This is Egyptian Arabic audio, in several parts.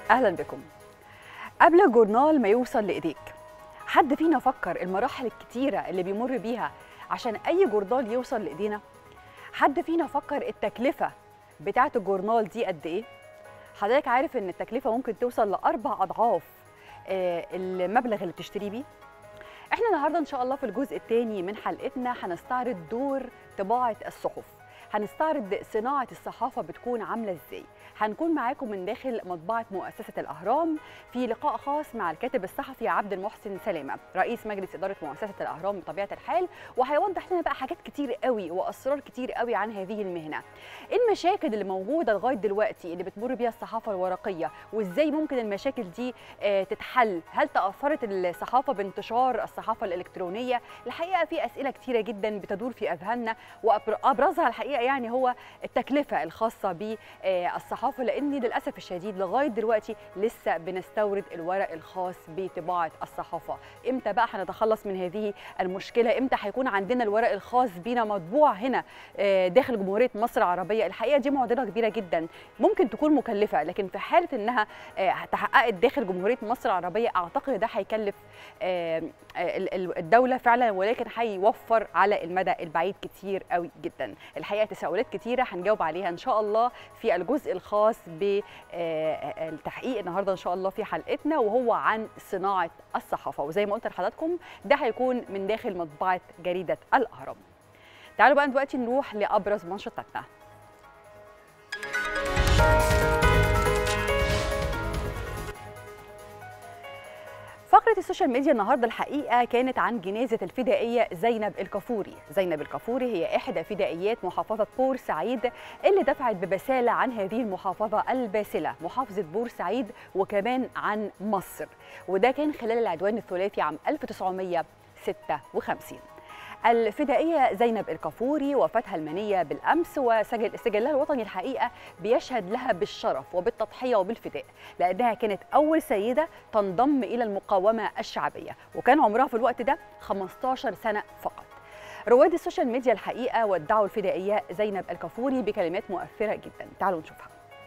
اهلا بكم قبل الجورنال ما يوصل لايديك حد فينا فكر المراحل الكتيره اللي بيمر بيها عشان اي جورنال يوصل لايدينا حد فينا فكر التكلفه بتاعه الجورنال دي قد ايه حضرتك عارف ان التكلفه ممكن توصل لاربع اضعاف آه، المبلغ اللي بتشتري بيه احنا النهارده ان شاء الله في الجزء الثاني من حلقتنا هنستعرض دور طباعه الصحف هنستعرض صناعه الصحافه بتكون عامله ازاي هنكون معاكم من داخل مطبعه مؤسسه الاهرام في لقاء خاص مع الكاتب الصحفي عبد المحسن سلامه رئيس مجلس اداره مؤسسه الاهرام بطبيعه الحال وهيوضح لنا بقى حاجات كتير قوي واسرار كتير قوي عن هذه المهنه المشاكل اللي موجوده لغايه دلوقتي اللي بتمر بيها الصحافه الورقيه وازاي ممكن المشاكل دي آه، تتحل هل تاثرت الصحافه بانتشار الصحافه الالكترونيه الحقيقه في اسئله كتيره جدا بتدور في اذهاننا وابرزها الحقيقه يعني هو التكلفه الخاصه بالصحافه لان للاسف الشديد لغايه دلوقتي لسه بنستورد الورق الخاص بطباعه الصحافه امتى بقى هنتخلص من هذه المشكله امتى هيكون عندنا الورق الخاص بينا مطبوع هنا آه، داخل جمهوريه مصر العربيه الحقيقه دي معضله كبيره جدا ممكن تكون مكلفه لكن في حاله انها آه، تحققت داخل جمهوريه مصر العربيه اعتقد ده هيكلف آه، آه، ال- ال- الدوله فعلا ولكن هيوفر على المدى البعيد كتير قوي جدا الحقيقه تساؤلات كتيره هنجاوب عليها ان شاء الله في الجزء الخاص بالتحقيق النهارده ان شاء الله في حلقتنا وهو عن صناعه الصحافه وزي ما قلت لحضراتكم ده هيكون من داخل مطبعه جريده الاهرام تعالوا بقى دلوقتي نروح لابرز منشطاتنا فقرة السوشيال ميديا النهارده الحقيقة كانت عن جنازة الفدائية زينب الكافوري، زينب الكافوري هي إحدى فدائيات محافظة بورسعيد اللي دفعت ببسالة عن هذه المحافظة الباسلة، محافظة بورسعيد وكمان عن مصر، وده كان خلال العدوان الثلاثي عام 1956. الفدائية زينب الكافوري وفاتها المنية بالأمس وسجل سجلها الوطني الحقيقة بيشهد لها بالشرف وبالتضحية وبالفداء لأنها كانت أول سيدة تنضم إلى المقاومة الشعبية وكان عمرها في الوقت ده 15 سنة فقط رواد السوشيال ميديا الحقيقة ودعوا الفدائية زينب الكافوري بكلمات مؤثرة جدا تعالوا نشوفها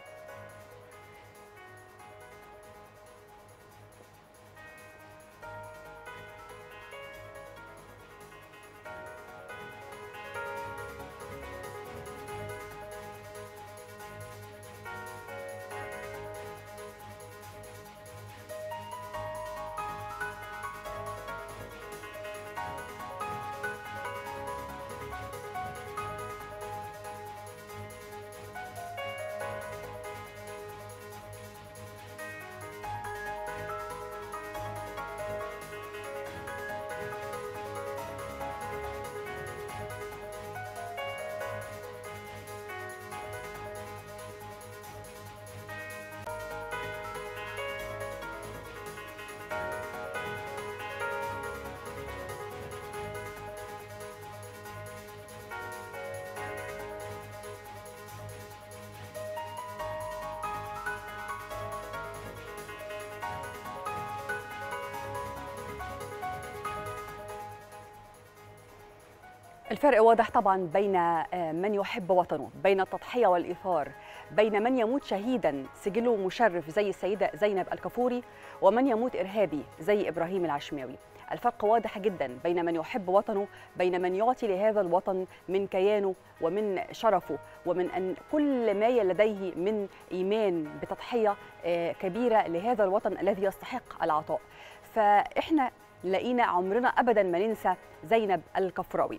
الفرق واضح طبعا بين آه، من يحب وطنه بين التضحية والإيثار بين من يموت شهيدا سجله مشرف زي السيدة زينب الكافوري ومن يموت إرهابي زي إبراهيم العشماوي الفرق واضح جدا بين من يحب وطنه بين من يعطي لهذا الوطن من كيانه ومن شرفه ومن أن كل ما لديه من إيمان بتضحية آه، كبيرة لهذا الوطن الذي يستحق العطاء فإحنا لقينا عمرنا ابدا ما ننسى زينب الكفراوي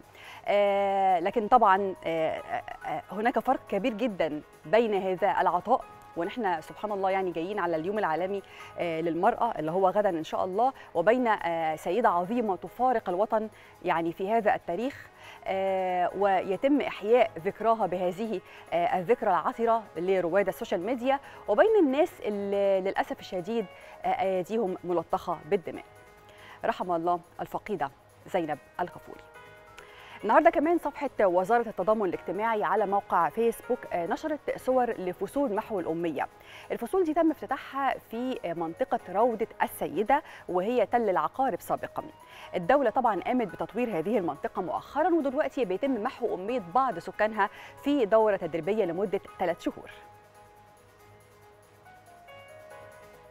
آه لكن طبعا آه آه هناك فرق كبير جدا بين هذا العطاء ونحن سبحان الله يعني جايين على اليوم العالمي آه للمرأة اللي هو غدا إن شاء الله وبين آه سيدة عظيمة تفارق الوطن يعني في هذا التاريخ آه ويتم إحياء ذكراها بهذه آه الذكرى العطرة لرواد السوشيال ميديا وبين الناس اللي للأسف الشديد آه أيديهم ملطخة بالدماء رحم الله الفقيدة زينب الغفوري النهارده كمان صفحه وزاره التضامن الاجتماعي على موقع فيسبوك آه، نشرت صور لفصول محو الاميه الفصول دي تم افتتاحها في منطقه روضه السيده وهي تل العقارب سابقا الدوله طبعا قامت بتطوير هذه المنطقه مؤخرا ودلوقتي بيتم محو اميه بعض سكانها في دوره تدريبيه لمده ثلاث شهور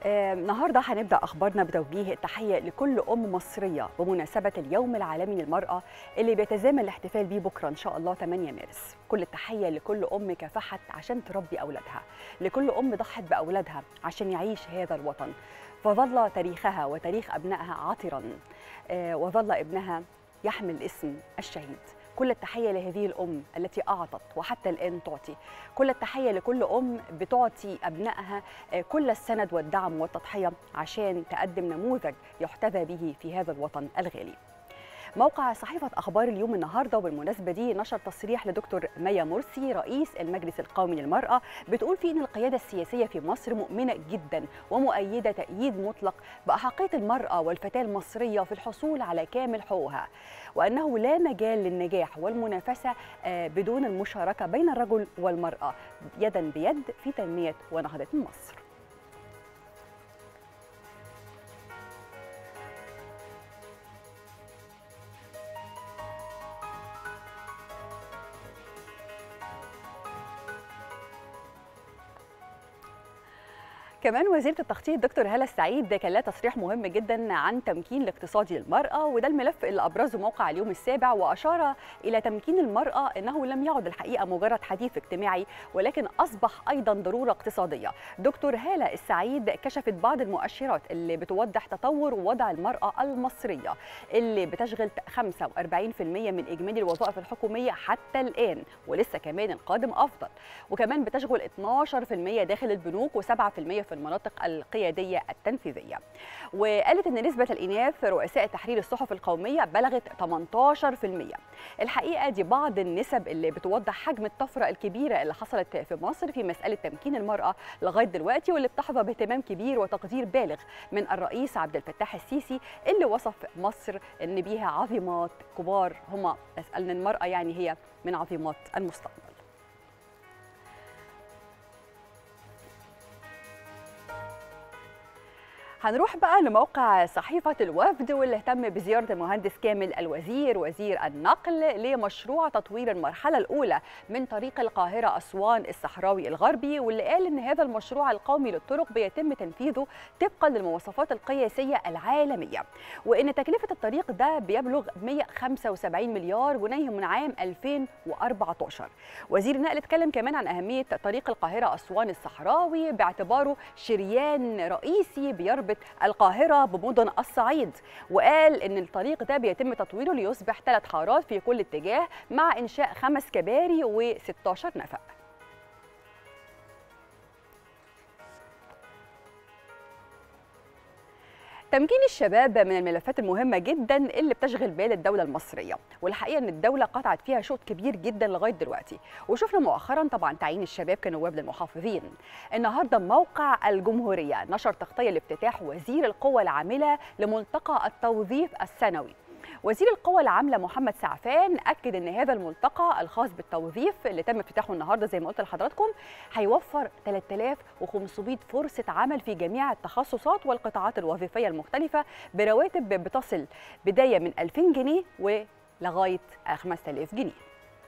آه، النهارده هنبدا اخبارنا بتوجيه التحيه لكل ام مصريه بمناسبه اليوم العالمي للمراه اللي بيتزامن الاحتفال بيه بكره ان شاء الله 8 مارس كل التحيه لكل ام كافحت عشان تربي اولادها لكل ام ضحت باولادها عشان يعيش هذا الوطن فظل تاريخها وتاريخ ابنائها عطرا آه، وظل ابنها يحمل اسم الشهيد كل التحيه لهذه الام التي اعطت وحتى الان تعطي كل التحيه لكل ام بتعطي ابنائها آه، كل السند والدعم والتضحيه عشان تقدم نموذج يحتذى به في هذا الوطن الغالي موقع صحيفة أخبار اليوم النهاردة وبالمناسبة دي نشر تصريح لدكتور مايا مرسي رئيس المجلس القومي للمرأة بتقول فيه أن القيادة السياسية في مصر مؤمنة جدا ومؤيدة تأييد مطلق بأحقية المرأة والفتاة المصرية في الحصول على كامل حقوقها وأنه لا مجال للنجاح والمنافسة آه، بدون المشاركة بين الرجل والمرأة يدا بيد في تنمية ونهضة مصر كمان وزيره التخطيط دكتور هاله السعيد كان لها تصريح مهم جدا عن تمكين الاقتصادي للمراه وده الملف اللي ابرزه موقع اليوم السابع واشار الى تمكين المراه انه لم يعد الحقيقه مجرد حديث اجتماعي ولكن اصبح ايضا ضروره اقتصاديه دكتور هاله السعيد كشفت بعض المؤشرات اللي بتوضح تطور وضع المراه المصريه اللي بتشغل 45% من اجمالي الوظائف الحكوميه حتى الان ولسه كمان القادم افضل وكمان بتشغل 12% داخل البنوك و7% في المناطق القياديه التنفيذيه وقالت ان نسبه الاناث رؤساء تحرير الصحف القوميه بلغت 18% الحقيقه دي بعض النسب اللي بتوضح حجم الطفره الكبيره اللي حصلت في مصر في مساله تمكين المراه لغايه دلوقتي واللي بتحظى باهتمام كبير وتقدير بالغ من الرئيس عبد الفتاح السيسي اللي وصف مصر ان بيها عظيمات كبار هم ان المراه يعني هي من عظيمات المستقبل هنروح بقى لموقع صحيفة الوفد واللي اهتم بزيارة المهندس كامل الوزير وزير النقل لمشروع تطوير المرحلة الأولى من طريق القاهرة أسوان الصحراوي الغربي واللي قال إن هذا المشروع القومي للطرق بيتم تنفيذه طبقا للمواصفات القياسية العالمية وإن تكلفة الطريق ده بيبلغ 175 مليار جنيه من عام 2014 وزير النقل اتكلم كمان عن أهمية طريق القاهرة أسوان الصحراوي باعتباره شريان رئيسي بيربط القاهرة بمدن الصعيد وقال إن الطريق ده بيتم تطويره ليصبح ثلاث حارات في كل اتجاه مع إنشاء خمس كباري و16 نفق تمكين الشباب من الملفات المهمة جدا اللي بتشغل بال الدولة المصرية والحقيقة ان الدولة قطعت فيها شوط كبير جدا لغاية دلوقتي وشفنا مؤخرا طبعا تعيين الشباب كنواب للمحافظين النهاردة موقع الجمهورية نشر تغطية لافتتاح وزير القوى العاملة لملتقى التوظيف السنوي وزير القوى العاملة محمد سعفان أكد أن هذا الملتقى الخاص بالتوظيف اللي تم افتتاحه النهاردة زي ما قلت لحضراتكم هيوفر 3500 فرصة عمل في جميع التخصصات والقطاعات الوظيفية المختلفة برواتب بتصل بداية من 2000 جنيه ولغاية 5000 جنيه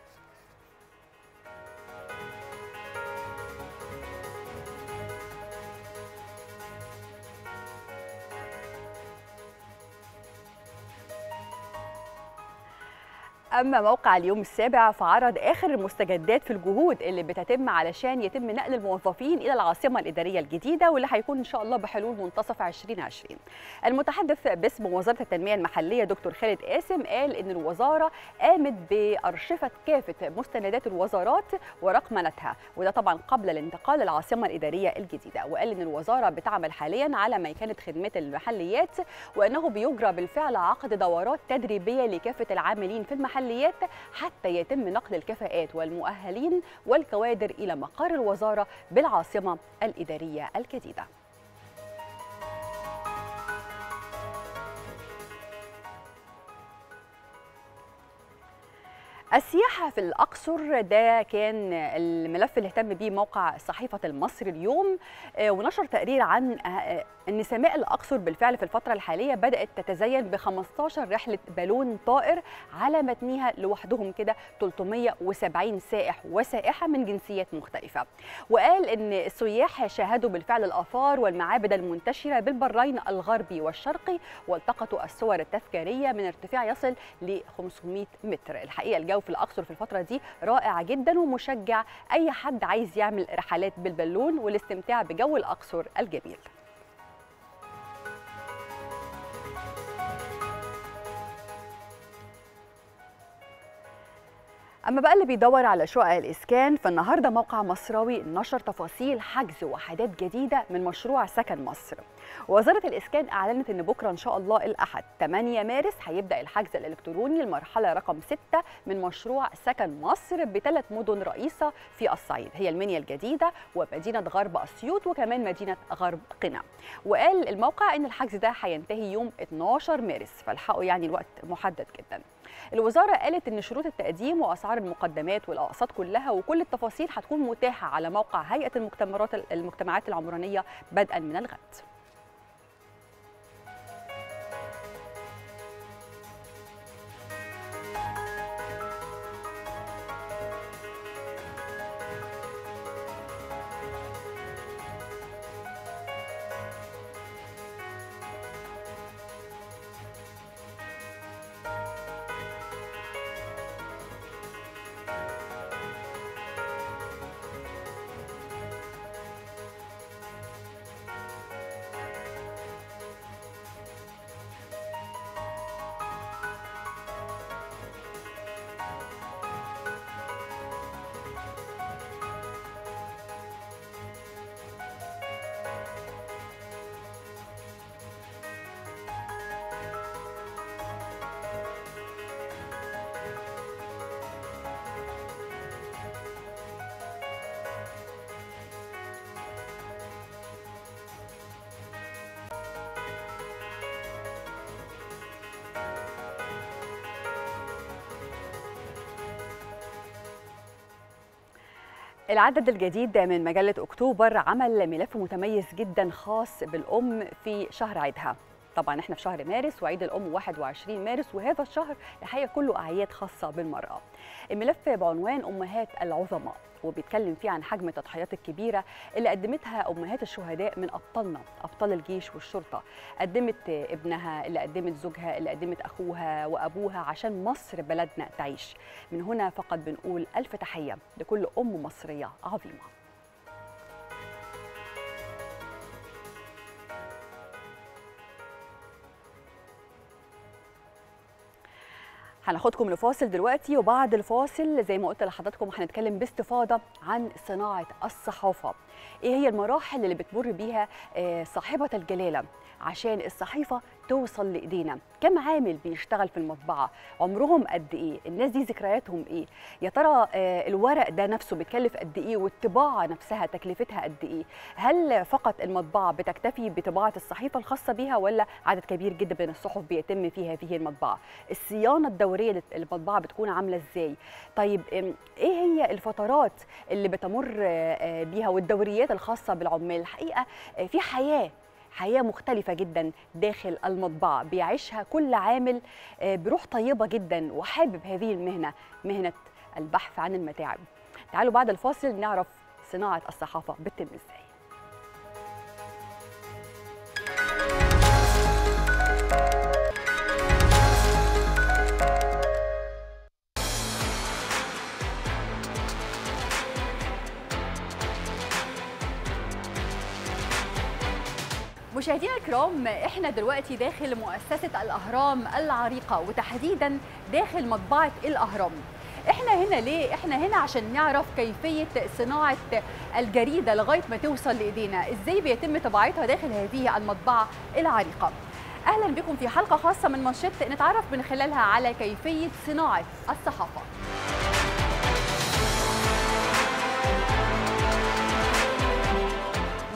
اما موقع اليوم السابع فعرض اخر المستجدات في الجهود اللي بتتم علشان يتم نقل الموظفين الى العاصمه الاداريه الجديده واللي هيكون ان شاء الله بحلول منتصف 2020 المتحدث باسم وزاره التنميه المحليه دكتور خالد قاسم قال ان الوزاره قامت بارشفه كافه مستندات الوزارات ورقمنتها وده طبعا قبل الانتقال للعاصمه الاداريه الجديده وقال ان الوزاره بتعمل حاليا على ميكنه خدمات المحليات وانه بيجرى بالفعل عقد دورات تدريبيه لكافه العاملين في المحل المحليات حتى يتم نقل الكفاءات والمؤهلين والكوادر إلى مقر الوزارة بالعاصمة الإدارية الجديدة السياحة في الأقصر ده كان الملف اللي اهتم بيه موقع صحيفة المصري اليوم آه، ونشر تقرير عن آه، أن سماء الأقصر بالفعل في الفترة الحالية بدأت تتزين ب 15 رحلة بالون طائر على متنها لوحدهم كده 370 سائح وسائحة من جنسيات مختلفة وقال أن السياح شاهدوا بالفعل الآثار والمعابد المنتشرة بالبرين الغربي والشرقي والتقطوا الصور التذكارية من ارتفاع يصل ل 500 متر الحقيقة الجو في الأقصر في الفترة دي رائع جدا ومشجع أي حد عايز يعمل رحلات بالبالون والاستمتاع بجو الأقصر الجميل أما بقى اللي بيدور على شقق الإسكان فالنهاردة موقع مصراوي نشر تفاصيل حجز وحدات جديدة من مشروع سكن مصر وزارة الإسكان أعلنت أن بكرة إن شاء الله الأحد 8 مارس هيبدأ الحجز الإلكتروني المرحلة رقم 6 من مشروع سكن مصر بثلاث مدن رئيسة في الصعيد هي المنيا الجديدة ومدينة غرب أسيوط وكمان مدينة غرب قنا وقال الموقع أن الحجز ده هينتهي يوم 12 مارس فالحقوا يعني الوقت محدد جدا الوزاره قالت ان شروط التقديم واسعار المقدمات والاقساط كلها وكل التفاصيل هتكون متاحه على موقع هيئه المجتمعات المجتمعات العمرانيه بدءا من الغد العدد الجديد من مجلة أكتوبر عمل ملف متميز جدا خاص بالأم في شهر عيدها طبعا احنا في شهر مارس وعيد الام 21 مارس وهذا الشهر الحقيقه كله اعياد خاصه بالمراه. الملف بعنوان امهات العظماء وبيتكلم فيه عن حجم التضحيات الكبيره اللي قدمتها امهات الشهداء من ابطالنا ابطال الجيش والشرطه قدمت ابنها اللي قدمت زوجها اللي قدمت اخوها وابوها عشان مصر بلدنا تعيش من هنا فقط بنقول الف تحيه لكل ام مصريه عظيمه هناخدكم لفاصل دلوقتي وبعد الفاصل زي ما قلت لحضراتكم هنتكلم باستفاضه عن صناعه الصحافه ايه هي المراحل اللي بتمر بيها صاحبه الجلاله عشان الصحيفه توصل لايدينا كم عامل بيشتغل في المطبعه عمرهم قد ايه الناس دي ذكرياتهم ايه يا ترى الورق ده نفسه بيتكلف قد ايه والطباعه نفسها تكلفتها قد ايه هل فقط المطبعه بتكتفي بطباعه الصحيفه الخاصه بيها ولا عدد كبير جدا من الصحف بيتم فيها هذه المطبعه الصيانه الدوريه للمطبعه بتكون عامله ازاي طيب ايه هي الفترات اللي بتمر بيها والدوريات الخاصه بالعمال الحقيقه في حياه حياه مختلفه جدا داخل المطبعه بيعيشها كل عامل بروح طيبه جدا وحابب هذه المهنه مهنه البحث عن المتاعب تعالوا بعد الفاصل نعرف صناعه الصحافه بتتم ازاي مشاهدينا الكرام احنا دلوقتي داخل مؤسسه الاهرام العريقه وتحديدا داخل مطبعه الاهرام احنا هنا ليه احنا هنا عشان نعرف كيفيه صناعه الجريده لغايه ما توصل لايدينا ازاي بيتم طباعتها داخل هذه المطبعه العريقه اهلا بكم في حلقه خاصه من منشط نتعرف من خلالها على كيفيه صناعه الصحافه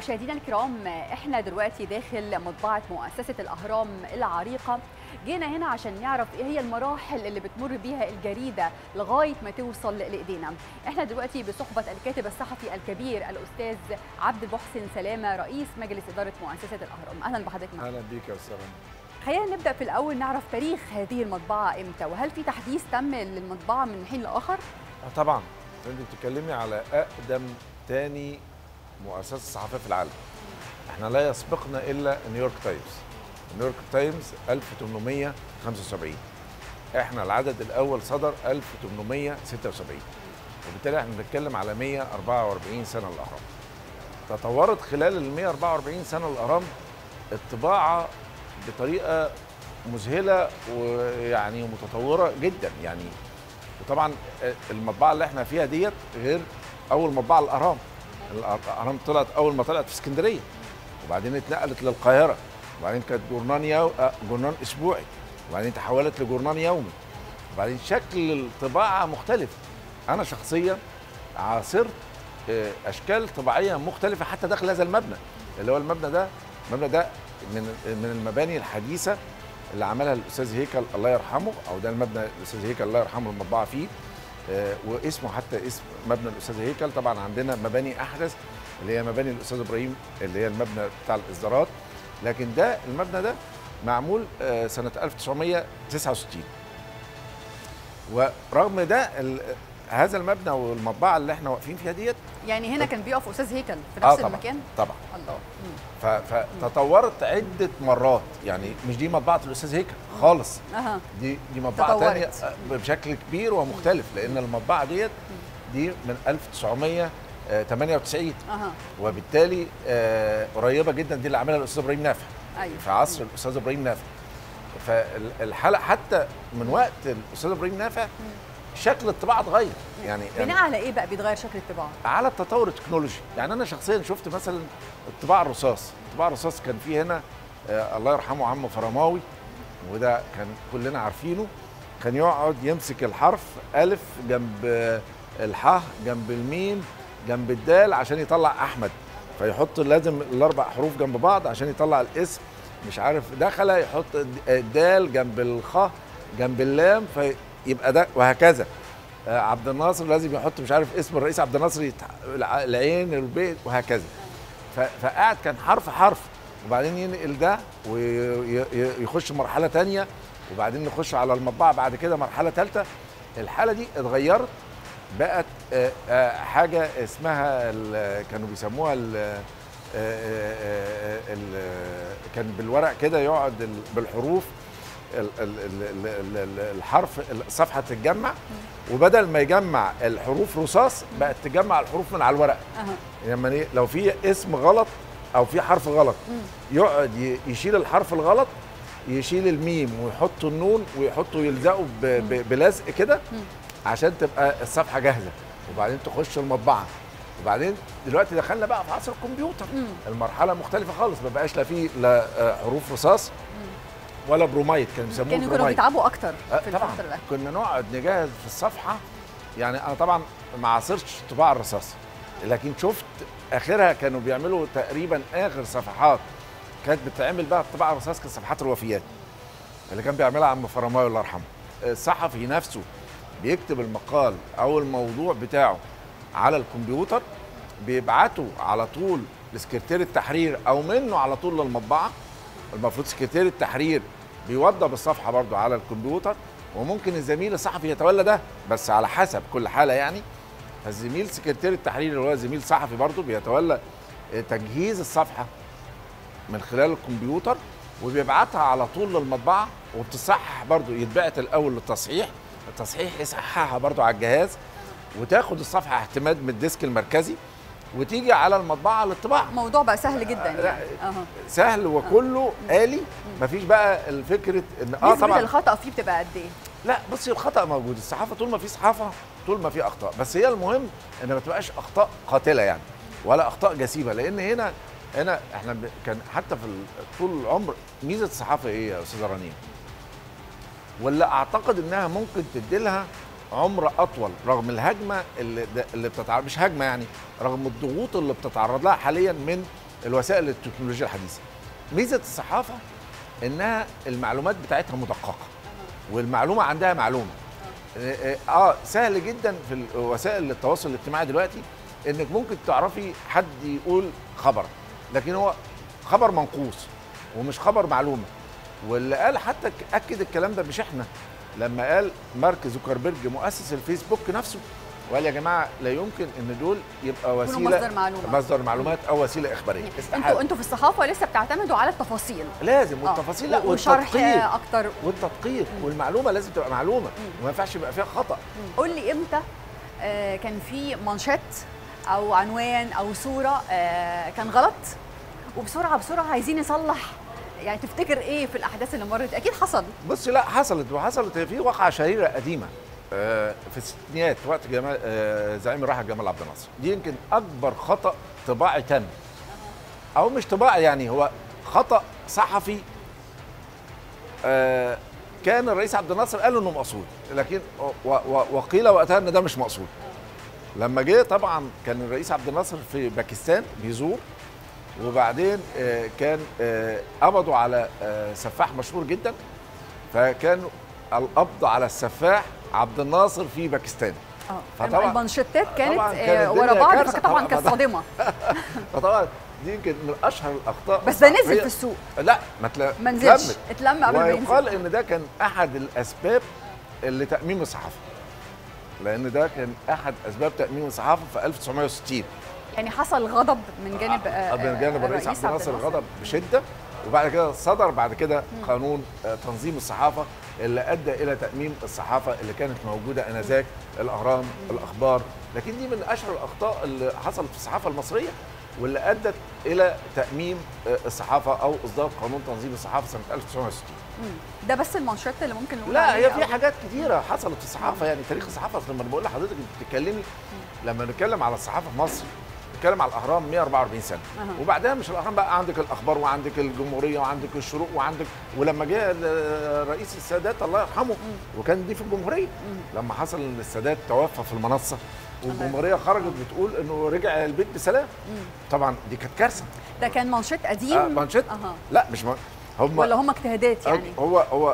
مشاهدينا الكرام احنا دلوقتي داخل مطبعه مؤسسه الاهرام العريقه جينا هنا عشان نعرف ايه هي المراحل اللي بتمر بيها الجريده لغايه ما توصل لايدينا احنا دلوقتي بصحبه الكاتب الصحفي الكبير الاستاذ عبد المحسن سلامه رئيس مجلس اداره مؤسسه الاهرام اهلا بحضرتك معنا اهلا بيك يا استاذ خلينا نبدا في الاول نعرف تاريخ هذه المطبعه امتى وهل في تحديث تم للمطبعه من حين لاخر اه طبعا انت بتتكلمي على اقدم تاني مؤسسه صحفيه في العالم احنا لا يسبقنا الا نيويورك تايمز نيويورك تايمز 1875 احنا العدد الاول صدر 1876 وبالتالي احنا بنتكلم على 144 سنه الاهرام تطورت خلال ال 144 سنه الاهرام الطباعه بطريقه مذهله ويعني متطوره جدا يعني وطبعا المطبعه اللي احنا فيها ديت غير اول مطبعه الاهرام الاهرام طلعت اول ما طلعت في اسكندريه وبعدين اتنقلت للقاهره وبعدين كانت جورنان يو... جورنان اسبوعي وبعدين تحولت لجورنان يومي وبعدين شكل الطباعه مختلف انا شخصيا عاصرت اشكال طباعيه مختلفه حتى داخل هذا المبنى اللي هو المبنى ده المبنى ده من من المباني الحديثه اللي عملها الاستاذ هيكل الله يرحمه او ده المبنى الاستاذ هيكل الله يرحمه المطبعه فيه آه واسمه حتى اسم مبنى الاستاذ هيكل طبعا عندنا مباني احدث اللي هي مباني الاستاذ ابراهيم اللي هي المبنى بتاع الاصدارات لكن ده المبنى ده معمول آه سنه 1969 ورغم ده هذا المبنى والمطبعه اللي احنا واقفين فيها ديت يعني هنا كان بيقف استاذ هيكل في نفس آه طبعًا المكان طبعا الله فتطورت عده مرات يعني مش دي مطبعه الاستاذ هيكل خالص أها. دي دي مطبعه تطورت. ثانيه بشكل كبير ومختلف لان المطبعه ديت دي من 1998 اها وبالتالي آه قريبه جدا دي اللي عملها الاستاذ ابراهيم نافع ايوه في عصر الاستاذ ابراهيم نافع فالحلقه حتى من وقت الاستاذ ابراهيم نافع شكل الطباعه اتغير يعني بناء على ايه بقى بيتغير شكل الطباعه على التطور التكنولوجي يعني انا شخصيا شفت مثلا الطباعه الرصاص الطباعه الرصاص كان في هنا آه الله يرحمه عم فرماوي وده كان كلنا عارفينه كان يقعد يمسك الحرف الف جنب آه الحاء جنب الميم جنب الدال عشان يطلع احمد فيحط لازم الاربع حروف جنب بعض عشان يطلع الاسم مش عارف دخل يحط الدال جنب الخاء جنب اللام فيبقى ده وهكذا آه عبد الناصر لازم يحط مش عارف اسم الرئيس عبد الناصر يتح... العين البيت وهكذا ف... فقعد كان حرف حرف وبعدين ينقل ده ويخش مرحله تانية وبعدين نخش على المطبعه بعد كده مرحله ثالثه الحاله دي اتغيرت بقت آه آه حاجه اسمها كانوا بيسموها ال كان بالورق كده يقعد بالحروف الحرف الصفحه تتجمع وبدل ما يجمع الحروف رصاص بقت تجمع الحروف من على الورق لما يعني لو في اسم غلط او في حرف غلط يقعد يشيل الحرف الغلط يشيل الميم ويحط النون ويحطه يلزقه بلزق كده عشان تبقى الصفحه جاهزه وبعدين تخش المطبعه وبعدين دلوقتي دخلنا بقى في عصر الكمبيوتر مم. المرحله مختلفه خالص ما بقاش لا في لا حروف رصاص ولا برومايد كانوا بيسموه كانوا كانوا برومايد بيتعبوا اكتر آه، في طبعا الفتره الأخيرة. كنا نقعد نجهز في الصفحه يعني انا طبعا ما عاصرتش طباعه الرصاص لكن شفت اخرها كانوا بيعملوا تقريبا اخر صفحات كانت بتتعمل بقى الطباعه الرصاص كانت صفحات الوفيات اللي كان بيعملها عم فرماوي الله يرحمه الصحفي نفسه بيكتب المقال او الموضوع بتاعه على الكمبيوتر بيبعته على طول لسكرتير التحرير او منه على طول للمطبعه المفروض سكرتير التحرير بيوضب الصفحه برضو على الكمبيوتر وممكن الزميل الصحفي يتولى ده بس على حسب كل حاله يعني فالزميل سكرتير التحرير اللي هو زميل صحفي برضو بيتولى تجهيز الصفحه من خلال الكمبيوتر وبيبعتها على طول للمطبعه وبتصحح برضو يتبعت الاول للتصحيح التصحيح يصححها برضو على الجهاز وتاخد الصفحه اعتماد من الديسك المركزي وتيجي على المطبعه للطباعه الموضوع بقى سهل جدا لا، يعني اها سهل وكله آلي مفيش بقى الفكرة ان اه نسبة طبعا الخطأ فيه بتبقى قد ايه؟ لا بصي الخطأ موجود الصحافة طول ما في صحافة طول ما في أخطاء بس هي المهم ان ما تبقاش أخطاء قاتلة يعني ولا أخطاء جسيمة لأن هنا هنا احنا ب- كان حتى في ال- طول العمر ميزة الصحافة ايه يا أستاذة رنين؟ ولا أعتقد إنها ممكن تديلها عمر أطول رغم الهجمة اللي, ده- اللي بتتعرض مش هجمة يعني رغم الضغوط اللي بتتعرض لها حاليا من الوسائل التكنولوجيا الحديثه ميزه الصحافه انها المعلومات بتاعتها مدققه والمعلومه عندها معلومه اه آه، سهل جدا في وسائل التواصل الاجتماعي دلوقتي انك ممكن تعرفي حد يقول خبر لكن هو خبر منقوص ومش خبر معلومه واللي قال حتى ك- اكد الكلام ده مش احنا لما قال مارك زوكربيرج مؤسس الفيسبوك نفسه وقال يا جماعه لا يمكن ان دول يبقى وسيله مصدر معلومة. مصدر معلومات او وسيله اخباريه انتوا استحاله انتوا في الصحافه لسه بتعتمدوا على التفاصيل لازم آه. والتفاصيل لا وشرح والتدقيق آه، اكتر والتدقيق والمعلومه لازم تبقى معلومه وما ينفعش يبقى فيها خطا قول لي امتى آه، كان في مانشيت او عنوان او صوره آه، كان غلط وبسرعه بسرعه عايزين نصلح يعني تفتكر ايه في الاحداث اللي مرت اكيد حصل بص لا حصلت وحصلت في واقعه شهيره قديمه آه، في الستينيات وقت جمال آه، زعيم الراحل جمال عبد الناصر دي يمكن اكبر خطا طباعي تم او مش طباعي يعني هو خطا صحفي آه، كان الرئيس عبد الناصر قال انه مقصود لكن و- و- وقيل وقتها ان ده مش مقصود لما جه طبعا كان الرئيس عبد الناصر في باكستان بيزور وبعدين آه، كان آه، قبضوا على آه، سفاح مشهور جدا فكان القبض على السفاح عبد الناصر في باكستان اه فطبعا- المانشيتات كانت طبعاً آه، كانت ورا الدنيا بعض كارثة. فطبعا طبعاً كانت طبعاً. صادمه فطبعا دي يمكن من اشهر الاخطاء بس ده نزل الصحفية. في السوق لا ما تلا- ما نزلش اتلمت. اتلم قبل ما ويقال ينزل ان ده كان احد الاسباب اللي تاميم الصحافه لان ده كان احد اسباب تاميم الصحافه في 1960 يعني حصل غضب من جانب آه، من جانب آه، الرئيس عبد الناصر غضب بشده وبعد كده صدر بعد كده قانون آه، تنظيم الصحافه اللي ادى الى تاميم الصحافه اللي كانت موجوده انذاك الاهرام الاخبار لكن دي من اشهر الاخطاء اللي حصلت في الصحافه المصريه واللي ادت الى تاميم آه، الصحافه او اصدار قانون تنظيم الصحافه سنه 1960 مم. ده بس المانشيت اللي ممكن نقول لا عليه هي في أو- حاجات كتيره حصلت في الصحافه يعني تاريخ الصحافه أصل لما بقول لحضرتك انت بتتكلمي لما نتكلم على الصحافه في مصر نتكلم على الاهرام 144 سنه أها. وبعدها مش الاهرام بقى عندك الاخبار وعندك الجمهوريه وعندك الشروق وعندك ولما جه ال- رئيس السادات الله يرحمه وكان دي في الجمهوريه لما حصل ان السادات توفى في المنصه والجمهوريه خرجت بتقول انه رجع البيت بسلام طبعا دي كانت كارثه ده كان مانشيت قديم آه مانشيت أها. لا مش ما هم ولا هم اجتهادات يعني هو هو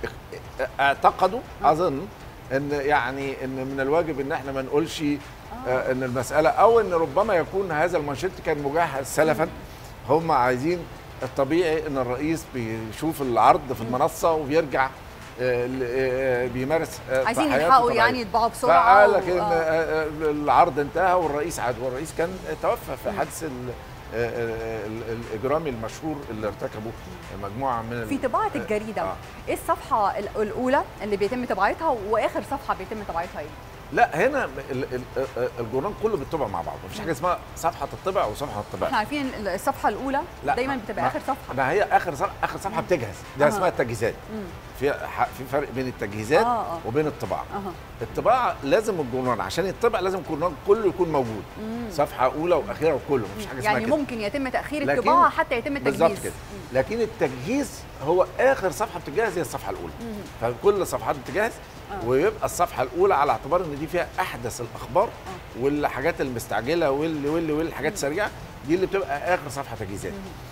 اعتقدوا اظن ان يعني ان من الواجب ان احنا ما نقولش آه، ان المساله او ان ربما يكون هذا المانشيت كان مجهز سلفا هم عايزين الطبيعي ان الرئيس بيشوف العرض في المنصه وبيرجع آه، ل- آه، بيمارس آه، عايزين حياته يلحقوا الطبيعية. يعني يطبعوا بسرعه فقال لك و- ان آه. آه، آه، العرض انتهى والرئيس عاد والرئيس كان توفى في حادث ال- آه، آه، ال- الاجرامي المشهور اللي ارتكبه مجموعه من ال- في طباعه الجريده آه. ايه الصفحه ال- الاولى اللي بيتم طباعتها واخر صفحه بيتم طباعتها ايه لا هنا ال- ال- ال- الجورنال كله بيطبع مع بعض مفيش حاجه اسمها صفحه تطبع وصفحه تطبع احنا عارفين ال- الصفحه الاولى لا دايما ما- بتبقى ما- اخر صفحه ما هي اخر صفحه اخر صفحه بتجهز ده أها. اسمها التجهيزات مم. في ح- في فرق بين التجهيزات آه، آه. وبين الطباعه اها الطباعه لازم الجورنال عشان يطبع لازم الجورنال كله يكون موجود صفحه اولى واخيره وكله مفيش حاجه اسمها يعني كده ممكن يتم تاخير لكن- الطباعه حتى يتم التجهيز بالظبط كده لكن التجهيز هو اخر صفحه بتجهز هي الصفحه الاولى فكل الصفحات بتجهز ويبقى الصفحه الاولى على اعتبار ان دي فيها احدث الاخبار والحاجات المستعجله واللي واللي واللي الحاجات السريعه دي اللي بتبقى اخر صفحه تجهيزات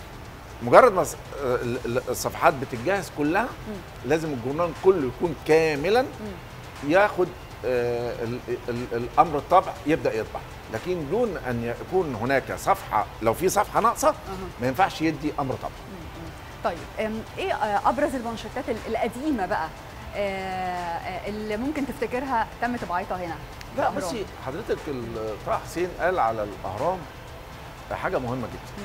مجرد ما الص- ال- ال- الصفحات بتتجهز كلها لازم الجورنال كله يكون كاملا ياخد آه، ال- ال- الامر الطبع يبدا يطبع لكن دون ان يكون هناك صفحه لو في صفحه ناقصه ما ينفعش يدي امر طبع طيب أم، ايه آه، ابرز المانشيتات ال- القديمه بقى آه، آه، اللي ممكن تفتكرها تم طباعتها هنا لا الأهرام. بصي حضرتك ال- طه حسين قال على الاهرام حاجه مهمه جدا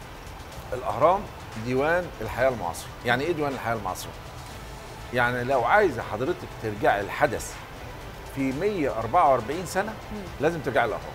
الاهرام ديوان الحياه المعاصره يعني ايه ديوان الحياه المعاصره يعني لو عايزه حضرتك ترجعي الحدث في 144 سنه لازم ترجعي الاهرام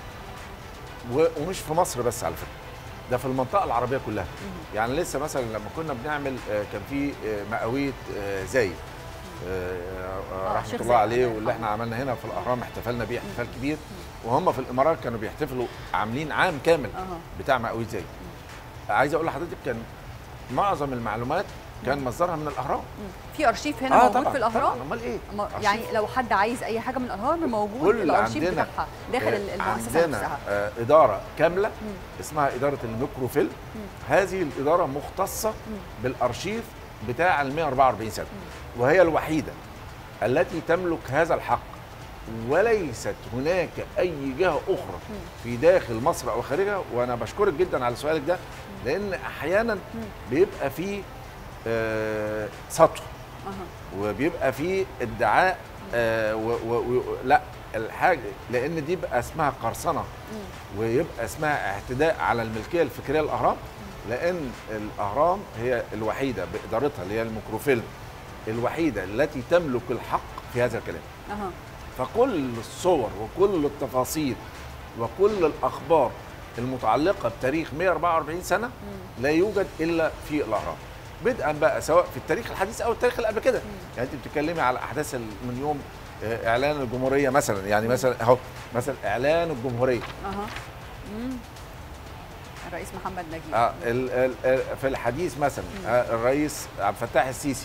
و- ومش في مصر بس على فكره ده في المنطقه العربيه كلها يعني لسه مثلا لما كنا بنعمل آه، كان في آه، مئويه آه، زايد آه، آه، آه، رحمه شيخ الله زايد عليه الله واللي احنا عملنا هنا في الاهرام احتفلنا بيه احتفال كبير وهم في الامارات كانوا بيحتفلوا عاملين عام كامل أها. بتاع مئويه زايد عايز اقول لحضرتك كان معظم المعلومات كان مصدرها من الاهرام مم. في ارشيف هنا موجود في الاهرام طبعا امال ايه م- أرشيف. يعني لو حد عايز اي حاجه من الاهرام موجود كل الارشيف عندنا بتاعها داخل آه، المؤسسه عندنا نفسها آه، اداره كامله مم. اسمها اداره الميكروفيلم هذه الاداره مختصه بالارشيف بتاع ال 144 سنه وهي الوحيده التي تملك هذا الحق وليست هناك اي جهه اخرى في داخل مصر او خارجها وانا بشكرك جدا على سؤالك ده لان احيانا بيبقى فيه آه، سطو أها. وبيبقى فيه ادعاء آه و و و لا الحاجه لان دي بقى اسمها قرصنه ويبقى اسمها اعتداء على الملكيه الفكريه للاهرام لان الاهرام هي الوحيده بادارتها اللي هي الميكروفيلم الوحيده التي تملك الحق في هذا الكلام اها فكل الصور وكل التفاصيل وكل الاخبار المتعلقه بتاريخ 144 سنه لا يوجد الا في الاهرام بدءا بقى سواء في التاريخ الحديث او التاريخ اللي قبل كده يعني انت بتتكلمي على احداث ال- من يوم آه، اعلان الجمهوريه مثلا يعني مثلا اهو مثلا اعلان الجمهوريه اها مم. الرئيس محمد نجيب آه ال ال ال في الحديث مثلا آه الرئيس عبد الفتاح السيسي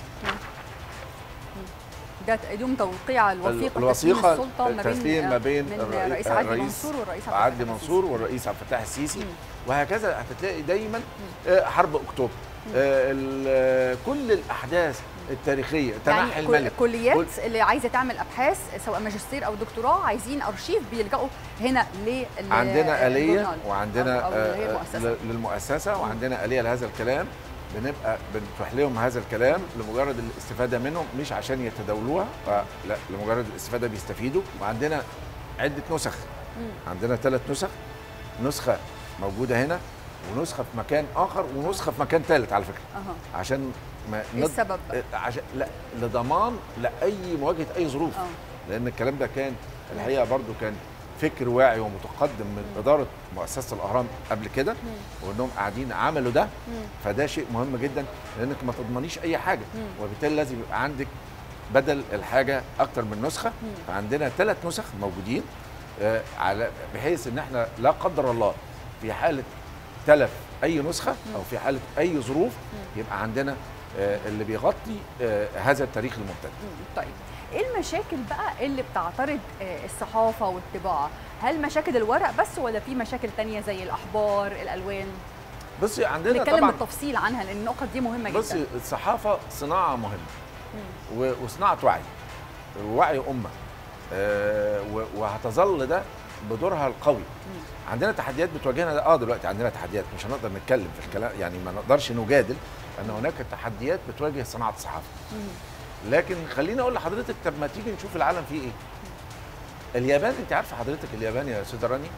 ده يوم توقيع الوثيقه الوثيقه تسليم السلطه ما بين تسليم ما بين من الرئي- الرئيس عدلي الرئيس منصور والرئيس عبد عدلي الفتاح منصور السيسي. والرئيس عبد الفتاح السيسي مم. وهكذا هتلاقي دايما آه، حرب اكتوبر آه، ال- كل الاحداث التاريخيه تنحي يعني كل- الملك كليات كل- اللي عايزه تعمل ابحاث سواء ماجستير او دكتوراه عايزين ارشيف بيلجأوا هنا لل عندنا آلية الجورنال وعندنا أو, أو اللي هي آه، المؤسسه ل- للمؤسسة وعندنا آلية لهذا الكلام بنبقى بنفتح لهم هذا الكلام لمجرد الاستفادة منهم مش عشان يتداولوها آه، لا لمجرد الاستفادة بيستفيدوا وعندنا عدة نسخ عندنا ثلاث نسخ نسخة موجودة هنا ونسخة في مكان آخر ونسخة في مكان ثالث على فكرة اها عشان ما ايه السبب بقى؟ آه، عشان لا لضمان لاي مواجهه اي ظروف اه لان الكلام ده كان الحقيقه برضو كان فكر واعي ومتقدم من اداره مؤسسه الاهرام قبل كده وانهم قاعدين عملوا ده فده شيء مهم جدا لانك ما تضمنيش اي حاجه وبالتالي لازم يبقى عندك بدل الحاجه اكتر من نسخه فعندنا ثلاث نسخ موجودين آه، على بحيث ان احنا لا قدر الله في حاله تلف اي نسخه او في حاله اي ظروف يبقى عندنا آه، اللي بيغطي آه، هذا التاريخ الممتد مم. طيب ايه المشاكل بقى اللي بتعترض آه، الصحافه والطباعه هل مشاكل الورق بس ولا في مشاكل تانية زي الاحبار الالوان بصي عندنا نتكلم طبعا بالتفصيل عنها لان النقط دي مهمه جدا بصي الصحافه صناعه مهمه و- وصناعه وعي وعي امه آه، و- وهتظل ده بدورها القوي عندنا تحديات بتواجهنا ده اه دلوقتي عندنا تحديات مش هنقدر نتكلم في الكلام يعني ما نقدرش نجادل ان هناك تحديات بتواجه صناعه الصحافه لكن خليني اقول لحضرتك طب ما تيجي نشوف العالم فيه ايه اليابان انت عارفه حضرتك اليابان يا استاذه راني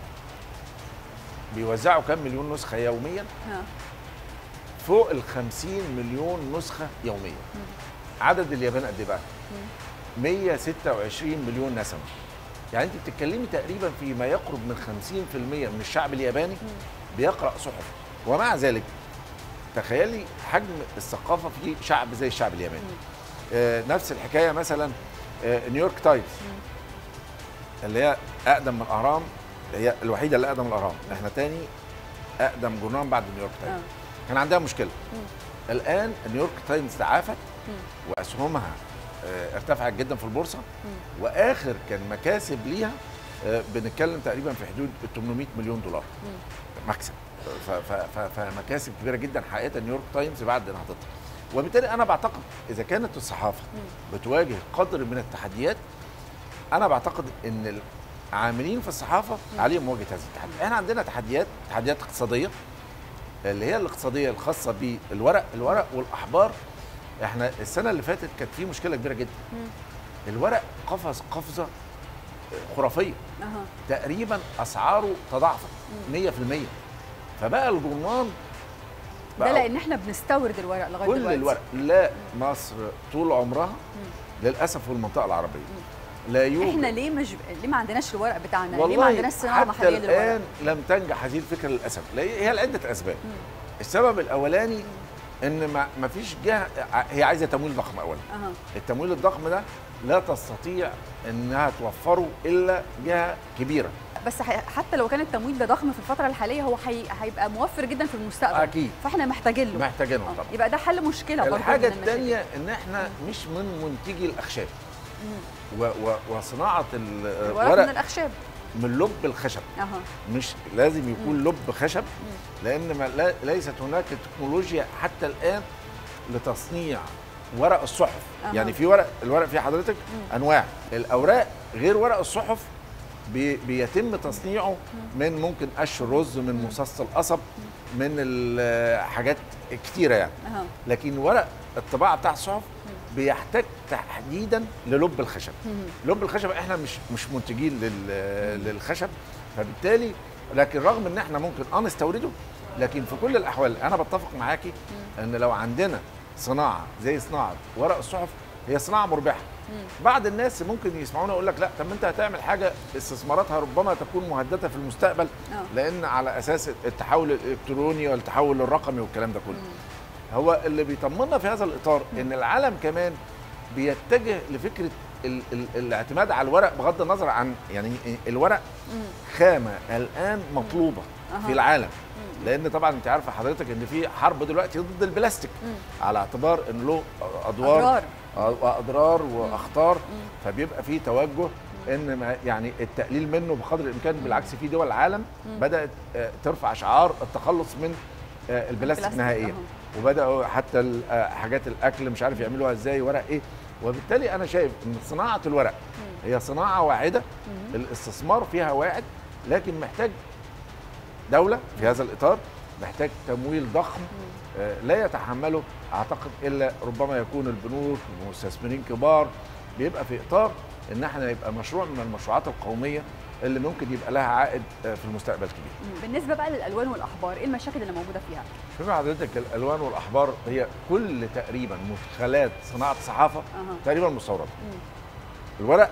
بيوزعوا كام مليون نسخه يوميا ها. فوق ال 50 مليون نسخه يوميا عدد اليابان قد ايه بقى 126 مليون نسمه يعني انت بتتكلمي تقريبا في ما يقرب من 50% من الشعب الياباني بيقرا صحف ومع ذلك تخيلي حجم الثقافه في شعب زي الشعب الياباني آه نفس الحكايه مثلا آه نيويورك تايمز اللي هي اقدم من الاهرام هي الوحيده اللي اقدم من الاهرام احنا تاني اقدم جورنال بعد نيويورك تايمز آه. كان عندها مشكله الان نيويورك تايمز تعافت واسهمها آه، ارتفعت جدا في البورصه واخر كان مكاسب ليها آه، بنتكلم تقريبا في حدود 800 مليون دولار مكسب ف- ف- ف- فمكاسب كبيره جدا حققتها نيويورك تايمز بعد نهضتها وبالتالي انا بعتقد اذا كانت الصحافه بتواجه قدر من التحديات انا بعتقد ان العاملين في الصحافه عليهم مواجهه هذه التحديات احنا عندنا تحديات تحديات اقتصاديه اللي هي الاقتصاديه الخاصه بالورق الورق والاحبار احنا السنه اللي فاتت كانت في مشكله كبيره جدا الورق قفز قفزه خرافيه اها تقريبا اسعاره تضاعفت 100% فبقى الجرنان ده بقى لان احنا بنستورد الورق لغايه كل دلوقتي الورق لا مصر طول عمرها للاسف في المنطقه العربيه لا يوجد احنا ليه مش ليه ما عندناش الورق بتاعنا ليه ما والله عندناش صناعه حتى محليه للورق الان لم تنجح هذه الفكره للاسف لا- هي لعده اسباب السبب الاولاني ان ما ما فيش جهه هي عايزه تمويل ضخم اولا اها التمويل الضخم ده لا تستطيع انها توفره الا جهه كبيره بس ح- حتى لو كان التمويل ده ضخم في الفتره الحاليه هو حي... هيبقى موفر جدا في المستقبل اكيد فاحنا محتاجين له محتاجينه آه، طبعا يبقى ده حل مشكله برضه الحاجه من المشاكل. الثانيه ان احنا مش من منتجي الاخشاب و و وصناعه ال- الورق من الورق الاخشاب من لب الخشب اها مش لازم يكون لب خشب لان ما لا ليست هناك تكنولوجيا حتى الان لتصنيع ورق الصحف أها. يعني في ورق الورق فيه حضرتك انواع الاوراق غير ورق الصحف بي بيتم تصنيعه من ممكن قش الرز من مصاص القصب من الحاجات كتيره يعني اها لكن ورق الطباعه بتاع الصحف بيحتاج تحديدا للب الخشب لب الخشب احنا مش مش منتجين لل- للخشب فبالتالي لكن رغم ان احنا ممكن اه نستورده لكن في كل الاحوال انا بتفق معاكي ان لو عندنا صناعه زي صناعه ورق الصحف هي صناعه مربحه بعض الناس ممكن يسمعونا يقول لك لا طب ما انت هتعمل حاجه استثماراتها ربما تكون مهدده في المستقبل آه. لان على اساس التحول الالكتروني والتحول الرقمي والكلام ده كله هو اللي بيطمنا في هذا الاطار ان العالم كمان بيتجه لفكره ال ال الاعتماد على الورق بغض النظر عن يعني الورق خامه الان مطلوبه أها. في العالم لان طبعا انت عارفه حضرتك ان في حرب دلوقتي ضد البلاسيك على اعتبار ان له ادوار أضرار. آه، واضرار واخطار فبيبقى في توجه ان ما يعني التقليل منه بقدر الامكان بالعكس في دول العالم بدات آه، ترفع شعار التخلص من آه، البلاستيك البلاستيك، نهائيا أها. وبداوا حتى ال- آه، حاجات الاكل مش عارف يعملوها ازاي ورق ايه وبالتالي انا شايف ان صناعه الورق هي صناعه واعده الاستثمار فيها واعد لكن محتاج دوله في هذا الاطار محتاج تمويل ضخم آه، لا يتحمله اعتقد الا ربما يكون البنوك ومستثمرين كبار بيبقى في اطار ان احنا يبقى مشروع من المشروعات القوميه اللي ممكن يبقى لها عائد آه، في المستقبل كبير. مم. بالنسبه بقى للالوان والاحبار ايه المشاكل اللي موجوده فيها شوف حضرتك الالوان والاحبار هي كل تقريبا مدخلات صناعه الصحافه أها. تقريبا مستورده. الورق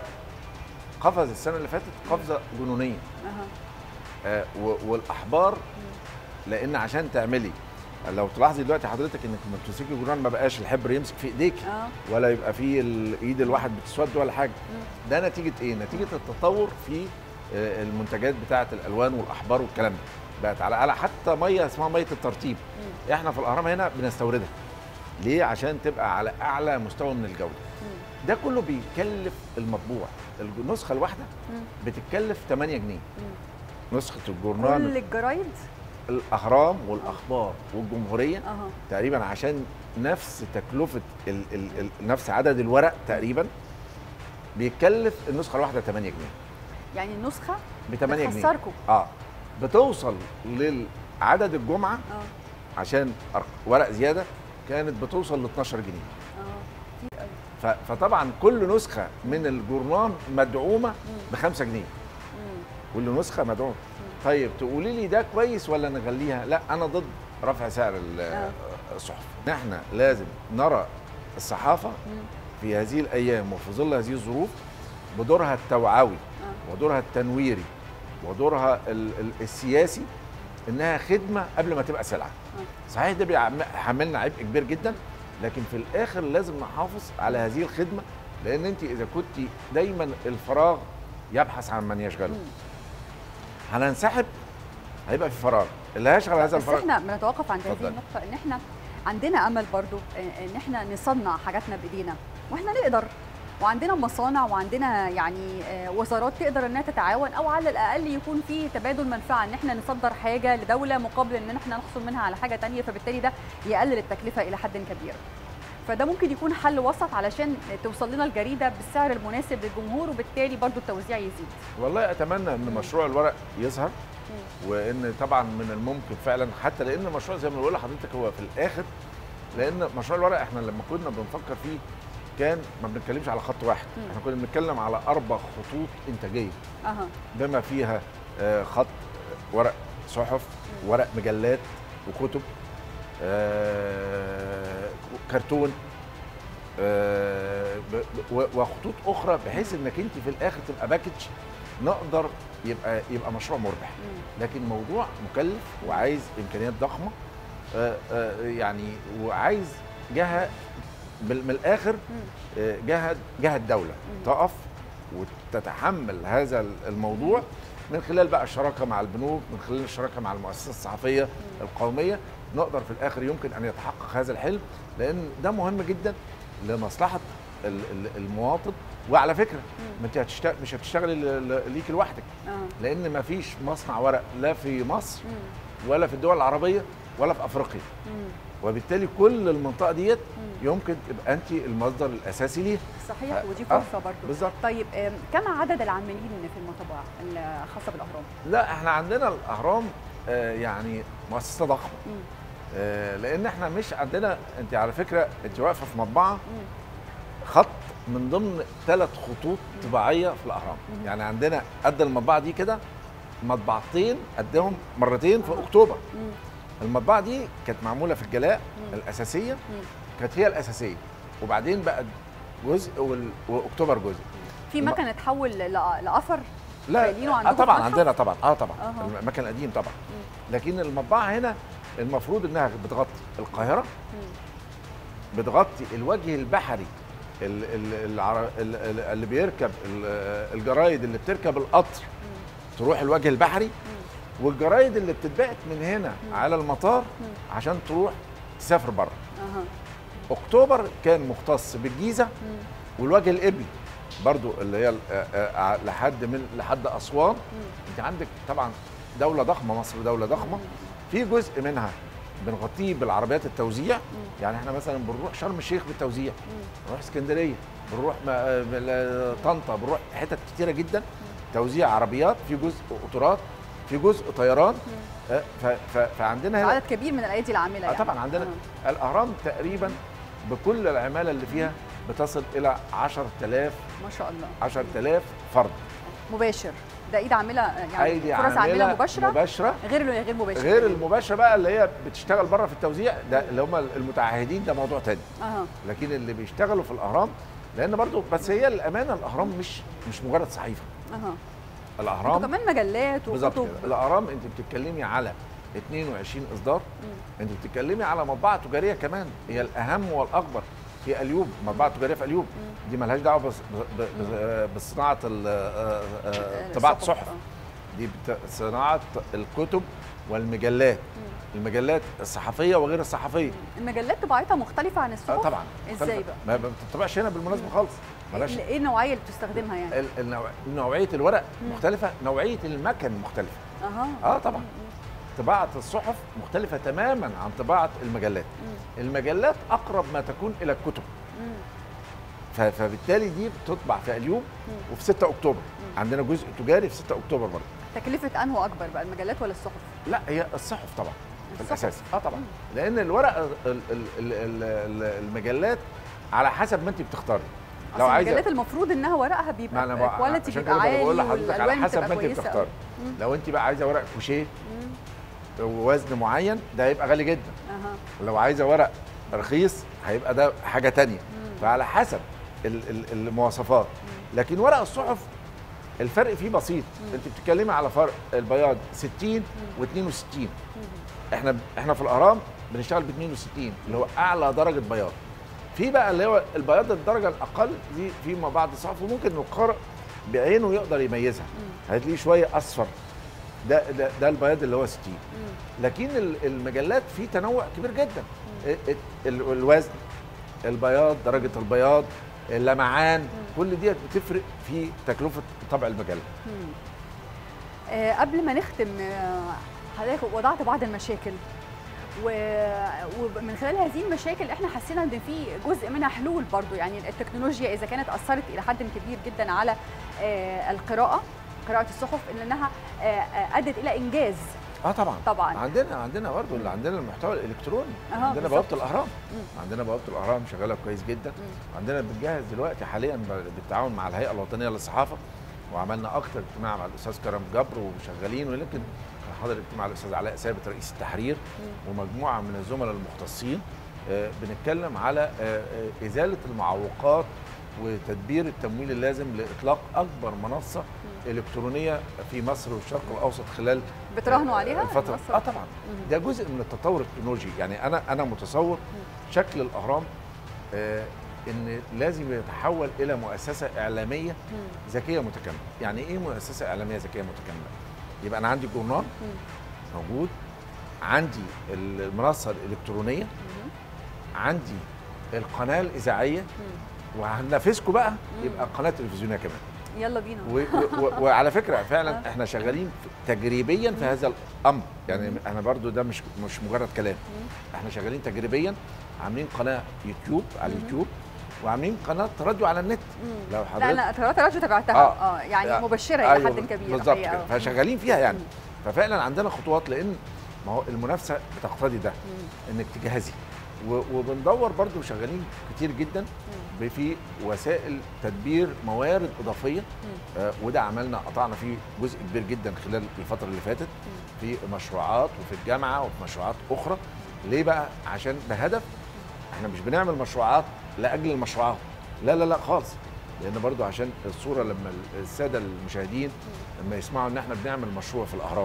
قفز السنه اللي فاتت قفزه جنونيه اها آه و- والاحبار لان عشان تعملي لو تلاحظي دلوقتي حضرتك انك لما بتمسكي جران ما بقاش الحبر يمسك في ايديك اه ولا يبقى في الايد الواحد بتسود ولا حاجه ده نتيجه ايه نتيجه التطور في آه، المنتجات بتاعه الالوان والاحبار والكلام ده بقت على على حتى ميه اسمها ميه الترطيب احنا في الاهرام هنا بنستوردها ليه عشان تبقى على اعلى مستوى من الجوده ده كله بيكلف المطبوع النسخه الواحده بتتكلف 8 جنيه نسخه الجورنال كل الجرايد الاهرام والاخبار والجمهوريه اها تقريبا عشان نفس تكلفه ال ال ال نفس عدد الورق تقريبا بيكلف النسخه الواحده 8 جنيه يعني النسخه ب 8 جنيه بتخسركم. اه بتوصل للعدد الجمعه اه عشان أرق- ورق زياده كانت بتوصل ل 12 جنيه اه كتير قوي ف- فطبعا كل نسخه من الجورنال مدعومه ب 5 جنيه كل نسخه مدعومه طيب تقولي لي ده كويس ولا نغليها لا انا ضد رفع سعر ال- آه. الصحف احنا لازم نرى الصحافه في هذه الايام وفي ظل هذه الظروف بدورها التوعوي ودورها التنويري ودورها ال- ال- السياسي انها خدمه قبل ما تبقى سلعه صحيح ده بيحملنا عبء كبير جدا لكن في الاخر لازم نحافظ على هذه الخدمه لان انت اذا كنت دايما الفراغ يبحث عن من يشغله هننسحب هيبقى في فراغ اللي هيشغل هذا بس الفراغ احنا بنتوقف عند هذه اتفضل. النقطه ان احنا عندنا امل برضو ان ان احنا نصنع حاجاتنا بايدينا واحنا نقدر وعندنا مصانع وعندنا يعني آه، وزارات تقدر انها تتعاون او على الاقل يكون في تبادل منفعه ان احنا نصدر حاجه لدوله مقابل ان احنا نحصل منها على حاجه تانية فبالتالي ده يقلل التكلفه الى حد كبير فده ممكن يكون حل وسط علشان توصل لنا الجريده بالسعر المناسب للجمهور وبالتالي برضو التوزيع يزيد والله اتمنى ان مشروع الورق يظهر وان طبعا من الممكن فعلا حتى لان المشروع زي ما بقول لحضرتك هو في الاخر لان مشروع الورق احنا لما كنا بنفكر فيه كان ما بنتكلمش على خط واحد مم. احنا كنا بنتكلم على اربع خطوط انتاجيه اها بما فيها آه، خط ورق صحف ورق مجلات وكتب آه، كرتون آه، ب- ب- و- وخطوط اخرى بحيث انك انت في الاخر تبقى باكج نقدر يبقى يبقى مشروع مربح لكن موضوع مكلف وعايز امكانيات ضخمه آه، آه، يعني وعايز جهه بال- من الاخر آه، جهه جهه الدوله تقف وتتحمل هذا الموضوع من خلال بقى الشراكه مع البنوك من خلال الشراكه مع المؤسسات الصحفيه القوميه نقدر في الاخر يمكن ان يتحقق هذا الحلم لان ده مهم جدا لمصلحه ال- ال- المواطن وعلى فكره ما انت هتشتغل مش هتشتغلي ل- ل- ليك لوحدك اه لان ما فيش مصنع ورق لا في مصر مم. ولا في الدول العربيه ولا في افريقيا مم. وبالتالي كل المنطقه ديت مم. يمكن تبقى انت المصدر الاساسي ليها صحيح آه، ودي آه، فرصه برضو بالظبط طيب آم، كم عدد العاملين في المطبعه الخاصه بالاهرام؟ لا احنا عندنا الاهرام آه، يعني مؤسسه ضخمه مم. آه، لان احنا مش عندنا انت على فكره انت واقفه في مطبعه مم. خط من ضمن ثلاث خطوط طباعيه في الاهرام مم. يعني عندنا قد المطبعه دي كده مطبعتين قدهم مرتين في اكتوبر مم. المطبعه دي كانت معموله في الجلاء مم. الاساسيه مم. كانت هي الاساسيه وبعدين بقت جزء وال- واكتوبر جزء في الم- مكنه تحول ل- لافر لا شايلينه آه عندكم طبعا في المتحف؟ عندنا طبعا اه طبعا أها. المكان القديم طبعا لكن المطبعه هنا المفروض انها بتغطي القاهره مم. بتغطي الوجه البحري ال- ال- العر- ال- ال- اللي بيركب ال- الجرايد اللي بتركب القطر مم. تروح الوجه البحري مم. والجرايد اللي بتتبعت من هنا مم. على المطار مم. عشان تروح تسافر بره اها اكتوبر كان مختص بالجيزه مم. والوجه القبلي برضو اللي هي ال- آه، آه، لحد من لحد اسوان مم. انت عندك طبعا دوله ضخمه مصر دوله ضخمه في جزء منها بنغطيه بالعربيات التوزيع يعني احنا مثلا بنروح شرم الشيخ بالتوزيع مم. بنروح اسكندريه بنروح م- آه، بال- طنطا بنروح حتت كتيره جدا توزيع عربيات في جزء قطارات في جزء طيران آه، ف- ف- فعندنا هنا عدد كبير من الايدي العامله آه يعني طبعا عندنا آه. الاهرام تقريبا بكل العماله اللي فيها بتصل الى 10000 ما شاء الله 10000 فرد مباشر ده ايد عامله يعني ايدي فرص عامله مباشره مباشره غير غير مباشره غير المباشره بقى اللي هي بتشتغل بره في التوزيع ده اللي هم المتعهدين ده موضوع تاني اها لكن اللي بيشتغلوا في الاهرام لان برضو بس هي الامانه الاهرام مش مش مجرد صحيفه اها انتوا الاهرام كمان مجلات بالظبط وكتب كده الاهرام انت بتتكلمي على 22 اصدار مم. انت بتتكلمي على مطبعه تجاريه كمان هي الاهم والاكبر في اليوب مطبعه تجاريه في اليوب دي ملهاش دعوه بس ب- ب- بصناعه ال- آه، آه، طباعه الصحف. الصحف دي بت- صناعه الكتب والمجلات المجلات الصحفيه وغير الصحفيه المجلات طباعتها مختلفه عن الصحف آه طبعا ازاي مختلفة. بقى؟ ما ما بتطبعش هنا بالمناسبه خالص ملاش ايه إيه النوعيه اللي بتستخدمها يعني؟ ال- النوع- نوعيه الورق مختلفه نوعيه المكن مختلفه اها اه طبعا طباعه الصحف مختلفه تماما عن طباعه المجلات مم. المجلات اقرب ما تكون الى الكتب مم. ف- فبالتالي دي بتطبع في اليوم مم. وفي 6 اكتوبر عندنا جزء تجاري في 6 اكتوبر برضه تكلفه انه اكبر بقى المجلات ولا الصحف؟ لا هي الصحف طبعا في الصحف. الاساس اه طبعا لان الورق ال- ال- ال- ال- ال- المجلات على حسب ما انت بتختاري لو المجلات المفروض انها ورقها بيبقى ما انا بقى كواليتي عشان بيبقى كده عالي بقول لحضرتك على والالوان حسب بتبقى ما انت كويسه بتختاري أوي. مم. لو انت بقى عايزه ورق كوشيه مم. ووزن معين ده هيبقى غالي جدا اها لو عايزه ورق رخيص هيبقى ده حاجه تانية فعلى حسب ال- ال- المواصفات لكن ورق الصحف الفرق فيه بسيط انت بتتكلمي على فرق البياض 60 و62 احنا احنا في الاهرام بنشتغل ب 62 اللي هو اعلى درجه بياض في بقى اللي هو البياض الدرجه الاقل دي في ما بعض الصحف وممكن القارئ بعينه يقدر يميزها هتلاقيه شويه اصفر ده ده, ده البياض اللي هو 60 لكن ال- المجلات في تنوع كبير جدا ال- ال- الوزن البياض درجه البياض اللمعان كل دي بتفرق في تكلفه طبع المجله مم. آه، قبل ما نختم آه، حضرتك وضعت بعض المشاكل و- ومن خلال هذه المشاكل احنا حسينا ان في جزء منها حلول برضو يعني التكنولوجيا اذا كانت اثرت الى حد كبير جدا على آه، القراءه قراءه الصحف الا انها آه، آه، ادت الى انجاز اه طبعا طبعا عندنا عندنا برضه اللي عندنا المحتوى الالكتروني أها، عندنا بالظبط. بوابه الاهرام مم. عندنا بوابه الاهرام شغاله كويس جدا عندنا بنجهز دلوقتي حاليا ب- بالتعاون مع الهيئه الوطنيه للصحافه وعملنا اكتر اجتماع مع الاستاذ كرم جبر وشغالين ولكن كان حاضر اجتماع الاستاذ علاء ثابت رئيس التحرير ومجموعه من الزملاء المختصين آه، بنتكلم على آه، آه، ازاله المعوقات وتدبير التمويل اللازم لاطلاق اكبر منصه الكترونيه في مصر والشرق الاوسط خلال بتراهنوا عليها الفتره المنصة؟ اه طبعا ده جزء من التطور التكنولوجي يعني انا انا متصور شكل الاهرام آه، ان لازم يتحول الى مؤسسه اعلاميه مم. ذكيه متكامله يعني ايه مؤسسه اعلاميه ذكيه متكامله يبقى انا عندي جورنال موجود عندي المنصه الالكترونيه مم. عندي القناه الاذاعيه مم. وهننافسكم بقى يبقى القناه التلفزيونيه كمان يلا بينا و و و وعلى فكره فعلا احنا شغالين في- تجريبيا في هذا الامر يعني انا برضو ده مش مش مجرد كلام احنا شغالين تجريبيا عاملين قناه يوتيوب على اليوتيوب وعاملين قناه راديو على النت مم. لو لا حضرتك انا قناه الراديو تابعتها آه. اه يعني آه. مبشره الى أيوة حد كبير بالظبط الحقيقة. كده آه. فشغالين فيها يعني مم. ففعلا عندنا خطوات لان ما هو المنافسه بتقتضي ده مم. انك تجهزي و- وبندور برضو شغالين كتير جدا ب- في وسائل تدبير موارد اضافيه آه وده عملنا قطعنا فيه جزء كبير جدا خلال الفتره اللي فاتت في مشروعات وفي الجامعه وفي مشروعات اخرى ليه بقى عشان بهدف احنا مش بنعمل مشروعات لاجل المشروعات لا لا لا خالص لان برضو عشان الصوره لما الساده المشاهدين لما يسمعوا ان احنا بنعمل مشروع في الاهرام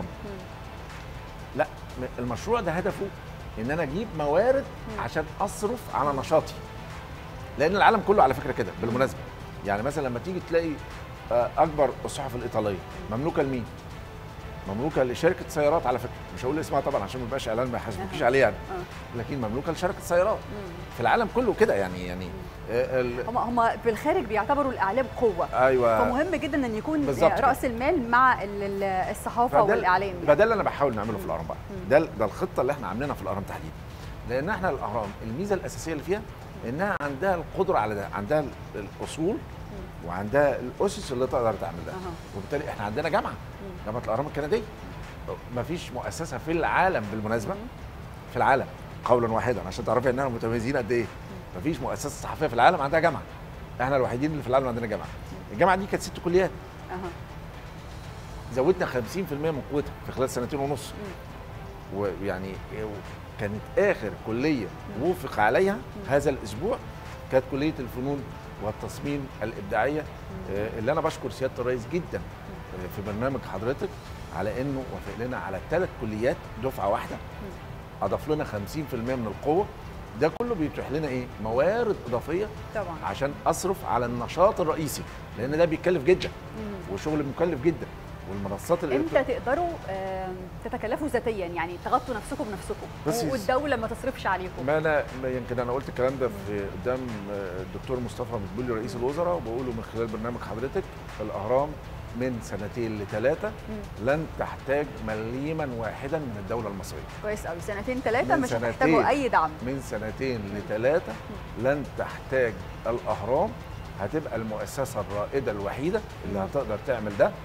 لا م- المشروع ده هدفه ان انا اجيب موارد عشان اصرف على نشاطي لان العالم كله على فكره كده بالمناسبه يعني مثلا لما تيجي تلاقي آه، اكبر الصحف الايطاليه مملوكه لمين مملوكه لشركه سيارات على فكره مش هقول اسمها طبعا عشان ما يبقاش اعلان ما يحاسبكيش عليه يعني آه. لكن مملوكه لشركه سيارات في العالم كله كده يعني يعني آه، ال- هم هم في الخارج بيعتبروا الاعلام قوه ايوه فمهم جدا ان يكون بالظبط كده. راس المال مع ال- ال- الصحافه فده- والاعلام فده اللي انا بحاول نعمله في الاهرام بقى مم. ده ده الخطه اللي احنا عاملينها في الاهرام تحديدا لان احنا الاهرام الميزه الاساسيه اللي فيها انها عندها القدره على ده عندها ال- الاصول وعندها الاسس اللي تقدر تعمل ده أها. وبالتالي احنا عندنا جامعه جامعه الاهرام الكنديه مفيش مؤسسه في العالم بالمناسبه في العالم قولا واحدا عشان تعرفي اننا متميزين قد ايه مفيش مؤسسه صحفيه في العالم عندها جامعه احنا الوحيدين اللي في العالم عندنا جامعه الجامعه دي كانت ست كليات أها. زودنا 50% من قوتها في خلال سنتين ونص ويعني كانت اخر كليه وافق عليها هذا الاسبوع كانت كليه الفنون والتصميم الابداعيه آه، اللي انا بشكر سياده الرئيس جدا آه، في برنامج حضرتك على انه وافق لنا على ثلاث كليات دفعه واحده اضاف لنا 50% من القوه ده كله بيتيح لنا ايه موارد اضافيه طبعا عشان اصرف على النشاط الرئيسي لان ده بيكلف جدا مم. وشغل مكلف جدا والمنصات امتى تقدروا آم، تتكلفوا ذاتيا يعني تغطوا نفسكم بنفسكم بس و- والدوله ما تصرفش عليكم ما انا ما يمكن انا قلت الكلام ده في قدام آه، الدكتور مصطفى مدبولي رئيس الوزراء وبقوله من خلال برنامج حضرتك الاهرام من سنتين لثلاثه لن تحتاج مليما واحدا من الدوله المصريه كويس قوي سنتين ثلاثه من مش سنتين. هتحتاجوا اي دعم من سنتين لثلاثه لن تحتاج الاهرام هتبقى المؤسسه الرائده الوحيده اللي هتقدر تعمل ده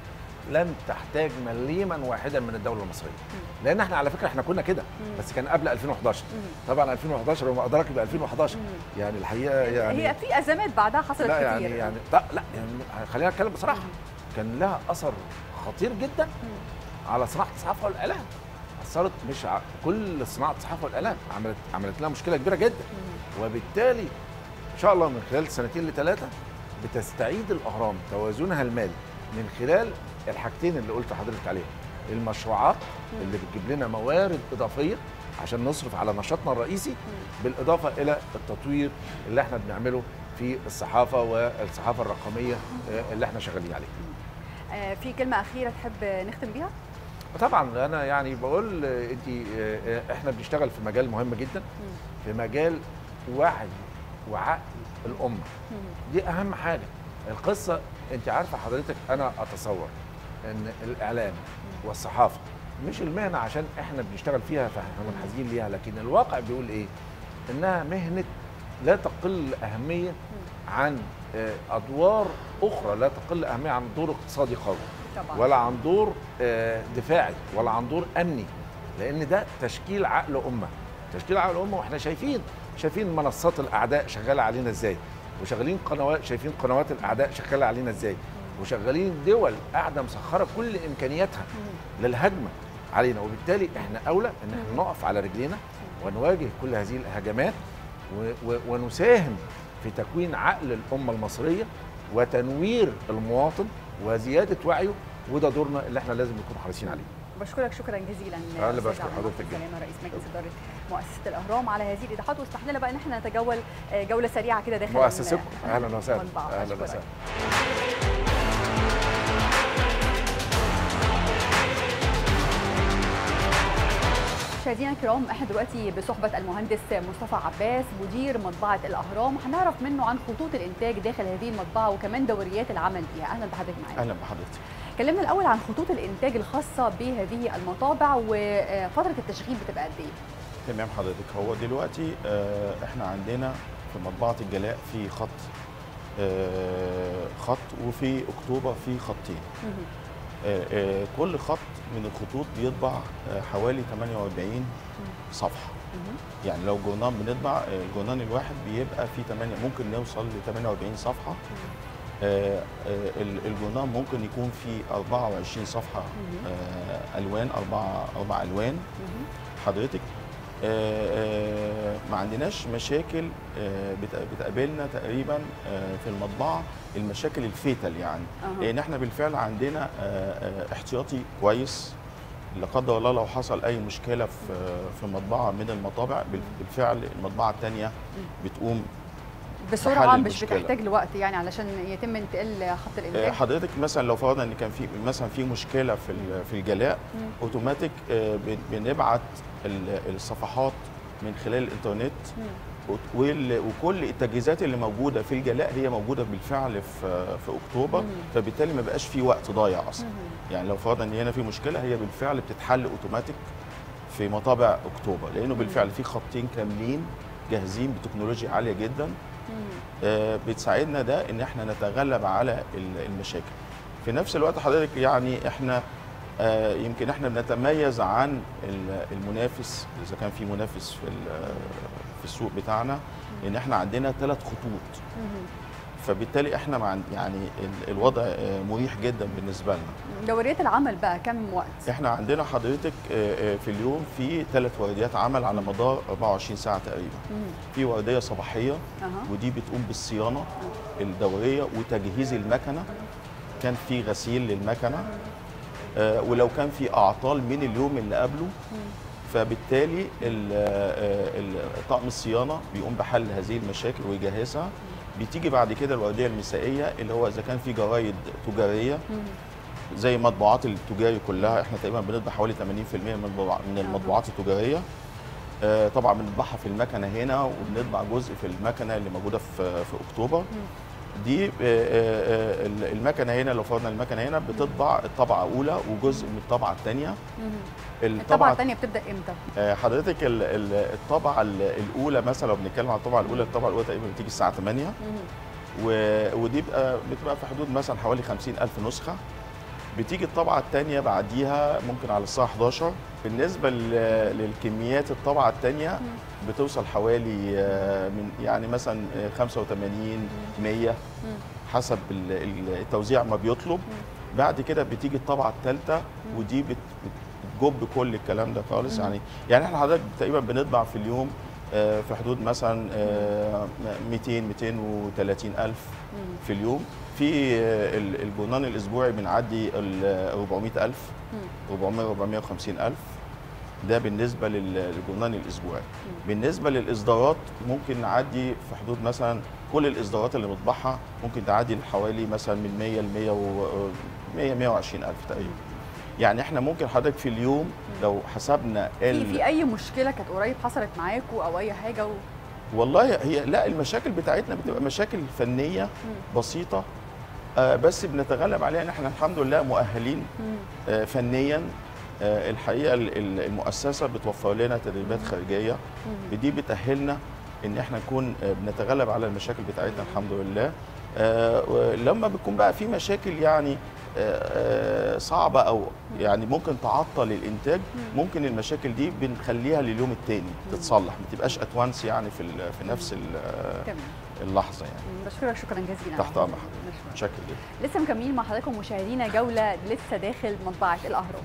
لن تحتاج مليما واحدا من الدوله المصريه لان احنا على فكره احنا كنا كده بس كان قبل 2011 طبعا 2011 وما ادراك ب 2011 يعني الحقيقه يعني هي في ازمات بعدها حصلت لا كتير يعني يعني لا, لا يعني خلينا نتكلم بصراحه كان لها اثر خطير جدا على صناعه الصحافه والاعلام اثرت مش ع... كل صناعه الصحافه والاعلام عملت عملت لها مشكله كبيره جدا وبالتالي ان شاء الله من خلال سنتين لثلاثه بتستعيد الاهرام توازنها المالي من خلال الحاجتين اللي قلت لحضرتك عليهم المشروعات اللي بتجيب لنا موارد اضافيه عشان نصرف على نشاطنا الرئيسي بالاضافه الى التطوير اللي احنا بنعمله في الصحافه والصحافه الرقميه آه، اللي احنا شغالين عليها آه، في كلمه اخيره تحب نختم بيها طبعا انا يعني بقول آه، انت آه، آه، احنا بنشتغل في مجال مهم جدا في مجال وعي وعقل الامه دي اهم حاجه القصه انت عارفه حضرتك انا اتصور ان الاعلام والصحافه مش المهنه عشان احنا بنشتغل فيها فاحنا منحازين ليها لكن الواقع بيقول ايه انها مهنه لا تقل اهميه عن آه، ادوار اخرى لا تقل اهميه عن دور اقتصادي قوي طبعا ولا عن دور آه، دفاعي ولا عن دور امني لان ده تشكيل عقل امه تشكيل عقل امه واحنا شايفين شايفين منصات الاعداء شغاله علينا ازاي وشغالين قنوات شايفين قنوات الاعداء شغاله علينا ازاي وشغالين دول قاعده مسخره كل امكانياتها للهجمه علينا وبالتالي احنا اولى ان احنا نقف على رجلينا ونواجه كل هذه الهجمات و- و- ونساهم في تكوين عقل الامه المصريه وتنوير المواطن وزياده وعيه وده دورنا اللي احنا لازم نكون حريصين عليه بشكرك شكرا جزيلا أنا اللي أستاذ بشكر عبد حضرتك المحسن جدا. سلامه رئيس مجلس اداره مؤسسه الاهرام على هذه الايضاحات واسمح لنا بقى ان احنا نتجول آه، جوله سريعه كده داخل مؤسستكم ال- اهلا وسهلا المطبعة. اهلا أشكرك. وسهلا مشاهدينا الكرام احنا دلوقتي بصحبه المهندس مصطفى عباس مدير مطبعه الاهرام وهنعرف منه عن خطوط الانتاج داخل هذه المطبعه وكمان دوريات العمل بيها اهلا بحضرتك معانا اهلا بحضرتك كلمنا الاول عن خطوط الانتاج الخاصه بهذه المطابع وفتره التشغيل بتبقى قد ايه تمام حضرتك هو دلوقتي آه، احنا عندنا في مطبعه الجلاء في خط آه، خط وفي اكتوبر في خطين آه، آه، كل خط من الخطوط بيطبع آه، حوالي 48 صفحه يعني لو جورنال بنطبع آه، الجورنال الواحد بيبقى فيه 8 ممكن نوصل ل 48 صفحه آه، آه، ال- الجورنال ممكن يكون فيه 24 صفحه آه، الوان اربع اربع الوان حضرتك آه، آه، ما عندناش مشاكل آه، بت- بتقابلنا تقريبا آه، في المطبعه المشاكل الفيتال يعني أها. لان احنا بالفعل عندنا آه، آه، احتياطي كويس لا قدر الله لو حصل اي مشكله في في مطبعه من المطابع بال- بالفعل المطبعه الثانيه بتقوم بسرعه حل مش المشكلة. بتحتاج لوقت يعني علشان يتم انتقال خط آه، الانتاج حضرتك مثلا لو فرضنا ان كان في مثلا في مشكله في ال- في الجلاء مم. اوتوماتيك آه، بن- بنبعت ال- الصفحات من خلال الانترنت مم. وت- وال- وكل التجهيزات اللي موجوده في الجلاء هي موجوده بالفعل في في اكتوبر مم. فبالتالي ما بقاش في وقت ضايع اصلا مم. يعني لو فرضنا ان هنا في مشكله هي بالفعل بتتحل اوتوماتيك في مطابع اكتوبر لانه بالفعل في خطين كاملين جاهزين بتكنولوجيا عاليه جدا مم. آه، بتساعدنا ده ان احنا نتغلب على ال- المشاكل في نفس الوقت حضرتك يعني احنا آه، يمكن احنا بنتميز عن ال- المنافس اذا كان في منافس في ال- في السوق بتاعنا ان احنا عندنا ثلاث خطوط مم. فبالتالي احنا مع يعني ال- الوضع آه، مريح جدا بالنسبه لنا دوريات العمل بقى كم وقت احنا عندنا حضرتك آه، آه، في اليوم في ثلاث ورديات عمل على مدار 24 ساعه تقريبا مم. في ورديه صباحيه اها ودي بتقوم بالصيانه الدوريه وتجهيز المكنه كان في غسيل للمكنه آه، ولو كان في اعطال من اليوم اللي قبله فبالتالي ال- آه، ال- طقم الصيانه بيقوم بحل هذه المشاكل ويجهزها بتيجي بعد كده الورديه المسائيه اللي هو اذا كان في جرايد تجاريه مم. زي المطبوعات التجاري كلها احنا تقريبا بنطبع حوالي 80% من المطبوع- من المطبوعات التجاريه آه، طبعا بنطبعها في المكنه هنا وبنطبع جزء في المكنه اللي موجوده في في اكتوبر دي آه، آه، آه، المكنه هنا لو فرضنا المكنه هنا بتطبع الطبعه اولى وجزء من الطبعه الثانيه مم. الطبعه الثانيه بتبدا امتى آه، حضرتك ال- ال- الطبعه ال- الاولى مثلا لو بنتكلم عن الطبعه الاولى الطبعه الاولى تقريبا بتيجي الساعه 8 مم. و- ودي بقى بتبقى في حدود مثلا حوالي 50 ألف نسخة بتيجي الطبعة الثانية بعديها ممكن على الساعة 11 بالنسبة ل- للكميات الطبعة الثانية بتوصل حوالي آه، من يعني مثلا آه، 85 100 مم. حسب ال- ال- التوزيع ما بيطلب بعد كده بتيجي الطبعة الثالثة ودي بت- بت- بتجب كل الكلام ده خالص مم. يعني يعني احنا حضرتك تقريبا بنطبع في اليوم آه، في حدود مثلا آه، 200 230 ألف مم. في اليوم في آه، ال- الجورنال الاسبوعي بنعدي ال 400 الف مم. 400 450 الف ده بالنسبه لل- للجورنال الاسبوعي بالنسبه للاصدارات ممكن نعدي في حدود مثلا كل الاصدارات اللي بنطبعها ممكن تعدي لحوالي مثلا من 100 ل 100 و 100 120 الف تقريبا يعني احنا ممكن حضرتك في اليوم لو حسبنا في ال- في اي مشكله كانت قريب حصلت معاكوا او اي حاجه و... والله هي لا المشاكل بتاعتنا بتبقى مشاكل فنيه بسيطه آه، بس بنتغلب عليها ان احنا الحمد لله مؤهلين مم. آه، فنيا آه، الحقيقه ال- ال- المؤسسه بتوفر لنا تدريبات خارجيه مم. دي بتاهلنا ان احنا نكون آه، بنتغلب على المشاكل بتاعتنا الحمد لله آه، ولما بتكون بقى في مشاكل يعني آه، آه، صعبه او يعني ممكن تعطل الانتاج ممكن المشاكل دي بنخليها لليوم التاني تتصلح ما تبقاش اتوانس يعني في ال- في نفس ال- تمام اللحظه يعني مم. بشكرك شكرا جزيلا تحت امر حضرتك بشكرك. متشكر جدا لسه مكملين مع حضراتكم مشاهدينا جوله لسه داخل مطبعه الاهرام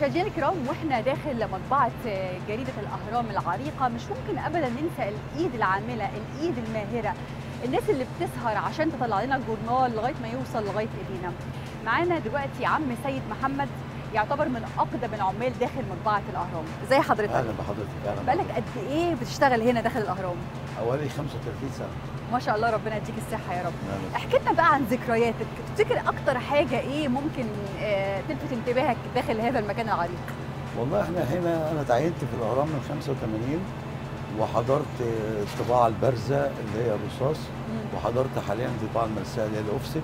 مشاهدينا الكرام واحنا داخل مطبعه جريده الاهرام العريقه مش ممكن ابدا ننسى الايد العامله الايد الماهره الناس اللي بتسهر عشان تطلع لنا الجورنال لغايه ما يوصل لغايه ايدينا معانا دلوقتي عم سيد محمد يعتبر من اقدم العمال داخل مطبعه الاهرام ازي حضرتك اهلا بحضرتك اهلا بقالك قد ايه بتشتغل هنا داخل الاهرام حوالي 35 سنه ما شاء الله ربنا يديك الصحه يا رب نعم. احكي لنا بقى عن ذكرياتك تفتكر اكتر حاجه ايه ممكن آه، تلفت انتباهك داخل هذا المكان العريق والله احنا هنا انا تعينت في الاهرام من 85 وحضرت الطباعه البارزه اللي هي الرصاص وحضرت حاليا الطباعه الملساء اللي هي الاوفست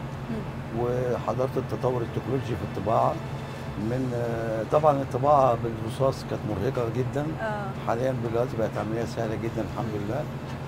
وحضرت التطور التكنولوجي في الطباعه من آه، طبعا الطباعه بالرصاص كانت مرهقه جدا اه حاليا دلوقتي بقت عمليه سهله جدا الحمد لله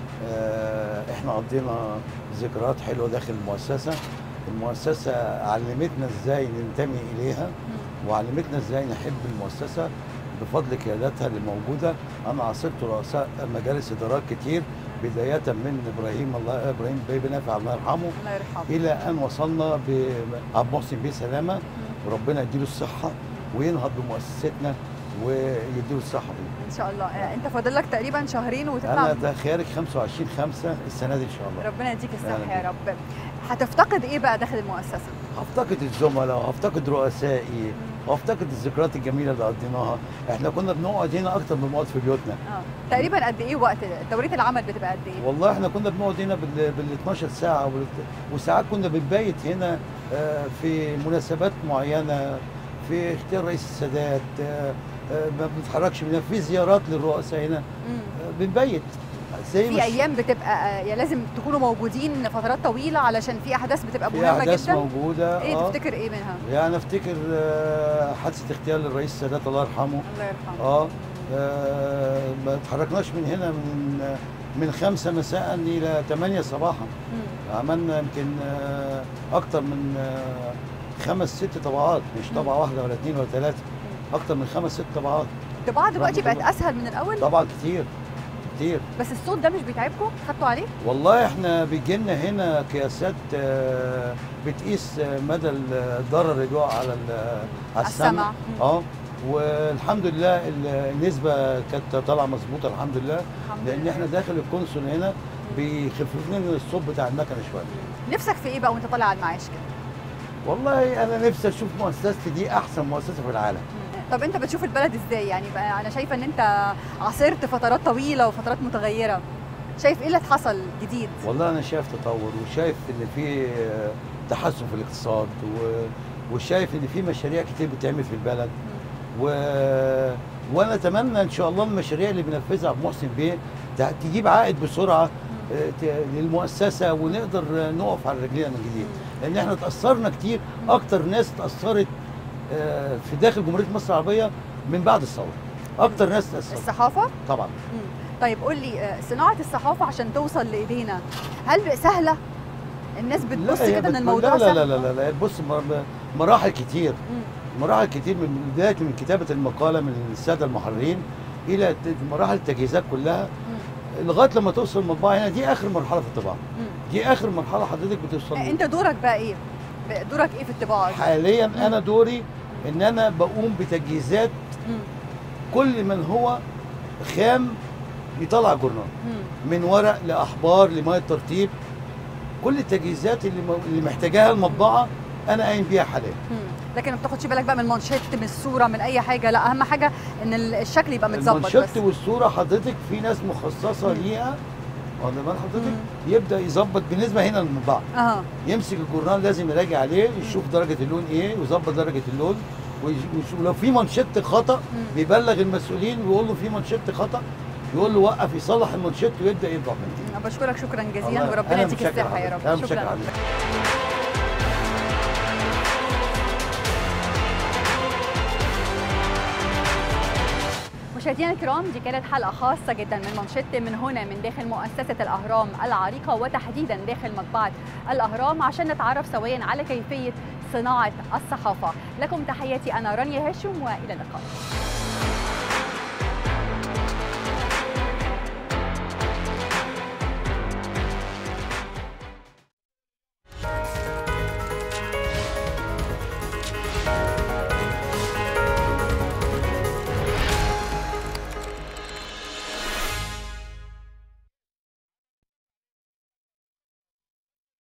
آه، احنا قضينا ذكريات حلوه داخل المؤسسه المؤسسه علمتنا ازاي ننتمي اليها وعلمتنا ازاي نحب المؤسسه بفضل قياداتها اللي موجوده انا عاصرت رؤساء مجالس ادارات كتير بدايه من ابراهيم الله ابراهيم بيه نافع الله يرحمه الله يرحمه الى ان وصلنا بعبد المحسن بيه سلامه وربنا يديله الصحه وينهض بمؤسستنا ويديله الصحه دي. ان شاء الله آه، انت فاضل لك تقريبا شهرين وتطلع انا ده خارج 25 5 السنه دي ان شاء الله ربنا يديك الصحه أهلا يا رب هتفتقد ايه بقى داخل المؤسسه هفتقد الزملاء وهفتقد رؤسائي وهفتقد الذكريات الجميله اللي قضيناها احنا كنا بنقعد هنا اكتر من بنقعد في بيوتنا اه تقريبا قد ايه وقت دوريه العمل بتبقى قد ايه والله احنا كنا بنقعد هنا بال بال 12 ساعه وبال- وساعات كنا بنبيت هنا آه، في مناسبات معينه في اختيار رئيس السادات آه، آه، ما بنتحركش منها في زيارات للرؤساء هنا مم. آه، بنبيت زي في مش- ايام بتبقى آه، يا لازم تكونوا موجودين فترات طويله علشان في احداث بتبقى في مهمه احداث جدا موجوده ايه اه تفتكر ايه منها يعني افتكر آه، حادثه اغتيال للرئيس السادات الله يرحمه الله يرحمه اه آه، ما اتحركناش من هنا من من خمسة مساء إلى 8 صباحا مم. عملنا يمكن آه، أكتر من آه، خمس ست طبعات مش طبعة واحدة ولا اثنين ولا ثلاثة أكتر من خمس ست طبعات الطباعه دلوقتي رحمة بقت الله. اسهل من الاول طبعا كتير كتير بس الصوت ده مش بيتعبكم خدتوا عليه والله احنا بيجي لنا هنا قياسات آه، بتقيس آه، مدى الضرر اللي بيقع على ال- على السمع. السمع مم. اه والحمد لله ال- النسبه كانت طالعه مظبوطه الحمد لله الحمد لان لله. احنا داخل الكونسول هنا بيخفف لنا الصوت بتاع المكنه شويه نفسك في ايه بقى وانت طالع على المعاش كده والله انا نفسي اشوف مؤسستي دي احسن مؤسسه في العالم طب انت بتشوف البلد ازاي يعني بقى انا شايفه ان انت عاصرت فترات طويله وفترات متغيره شايف ايه اللي حصل جديد والله انا شايف تطور وشايف ان في آه، تحسن في الاقتصاد و... وشايف ان في مشاريع كتير بتعمل في البلد و... وانا اتمنى ان شاء الله المشاريع اللي بينفذها عبد المحسن بيه ت- تجيب عائد بسرعه آه، ت- للمؤسسه ونقدر آه، نقف على رجلينا من جديد لان احنا اتاثرنا كتير اكتر ناس اتاثرت آه، في داخل جمهوريه مصر العربيه من بعد الثوره اكتر ناس اتاثرت الصحافه طبعا مم. طيب قول لي آه، صناعه الصحافه عشان توصل لايدينا هل بقى سهله الناس بتبص هي كده ان بت- الموضوع لا لا سهل لا لا, لا, لا بص مر- مراحل كتير مم. مراحل كتير من بدايه من كتابه المقاله من الساده المحررين الى ت- مراحل التجهيزات كلها مم. لغايه لما توصل المطبعه هنا دي اخر مرحله في الطباعه مم. دي اخر مرحله حضرتك بتوصل آه، لها. انت دورك بقى ايه بقى دورك ايه في الطباعه دي؟ حاليا انا دوري ان انا بقوم بتجهيزات مم. كل من هو خام بيطلع جورنال مم. من ورق لاحبار لميه ترطيب كل التجهيزات اللي م- اللي محتاجاها المطبعه انا قايم بيها حاليا مم. لكن ما بتاخدش بالك بقى من المانشيت من الصوره من اي حاجه لا اهم حاجه ان ال- الشكل يبقى متظبط المانشيت بس والصوره حضرتك في ناس مخصصه مم. ليها واخد بال حضرتك مم. يبدا يظبط بالنسبه هنا للمطبعه اها يمسك الجورنال لازم يراجع عليه يشوف درجه اللون ايه ويظبط درجه اللون ويش- ويشوف لو في مانشيت خطا مم. بيبلغ المسؤولين ويقول له في مانشيت خطا يقول له وقف يصلح المانشيت ويبدا يطبع من جديد أنا بشكرك شكرا جزيلا الله- وربنا أنا يديك متشكر الصحه يا حضرتك. رب أنا متشكر شكرا حضرتك. مشاهدينا الكرام دي كانت حلقة خاصة جدا من منشط من هنا من داخل مؤسسة الأهرام العريقة وتحديدا داخل مطبعة الأهرام عشان نتعرف سويا على كيفية صناعة الصحافة لكم تحياتي أنا رانيا هاشم وإلى اللقاء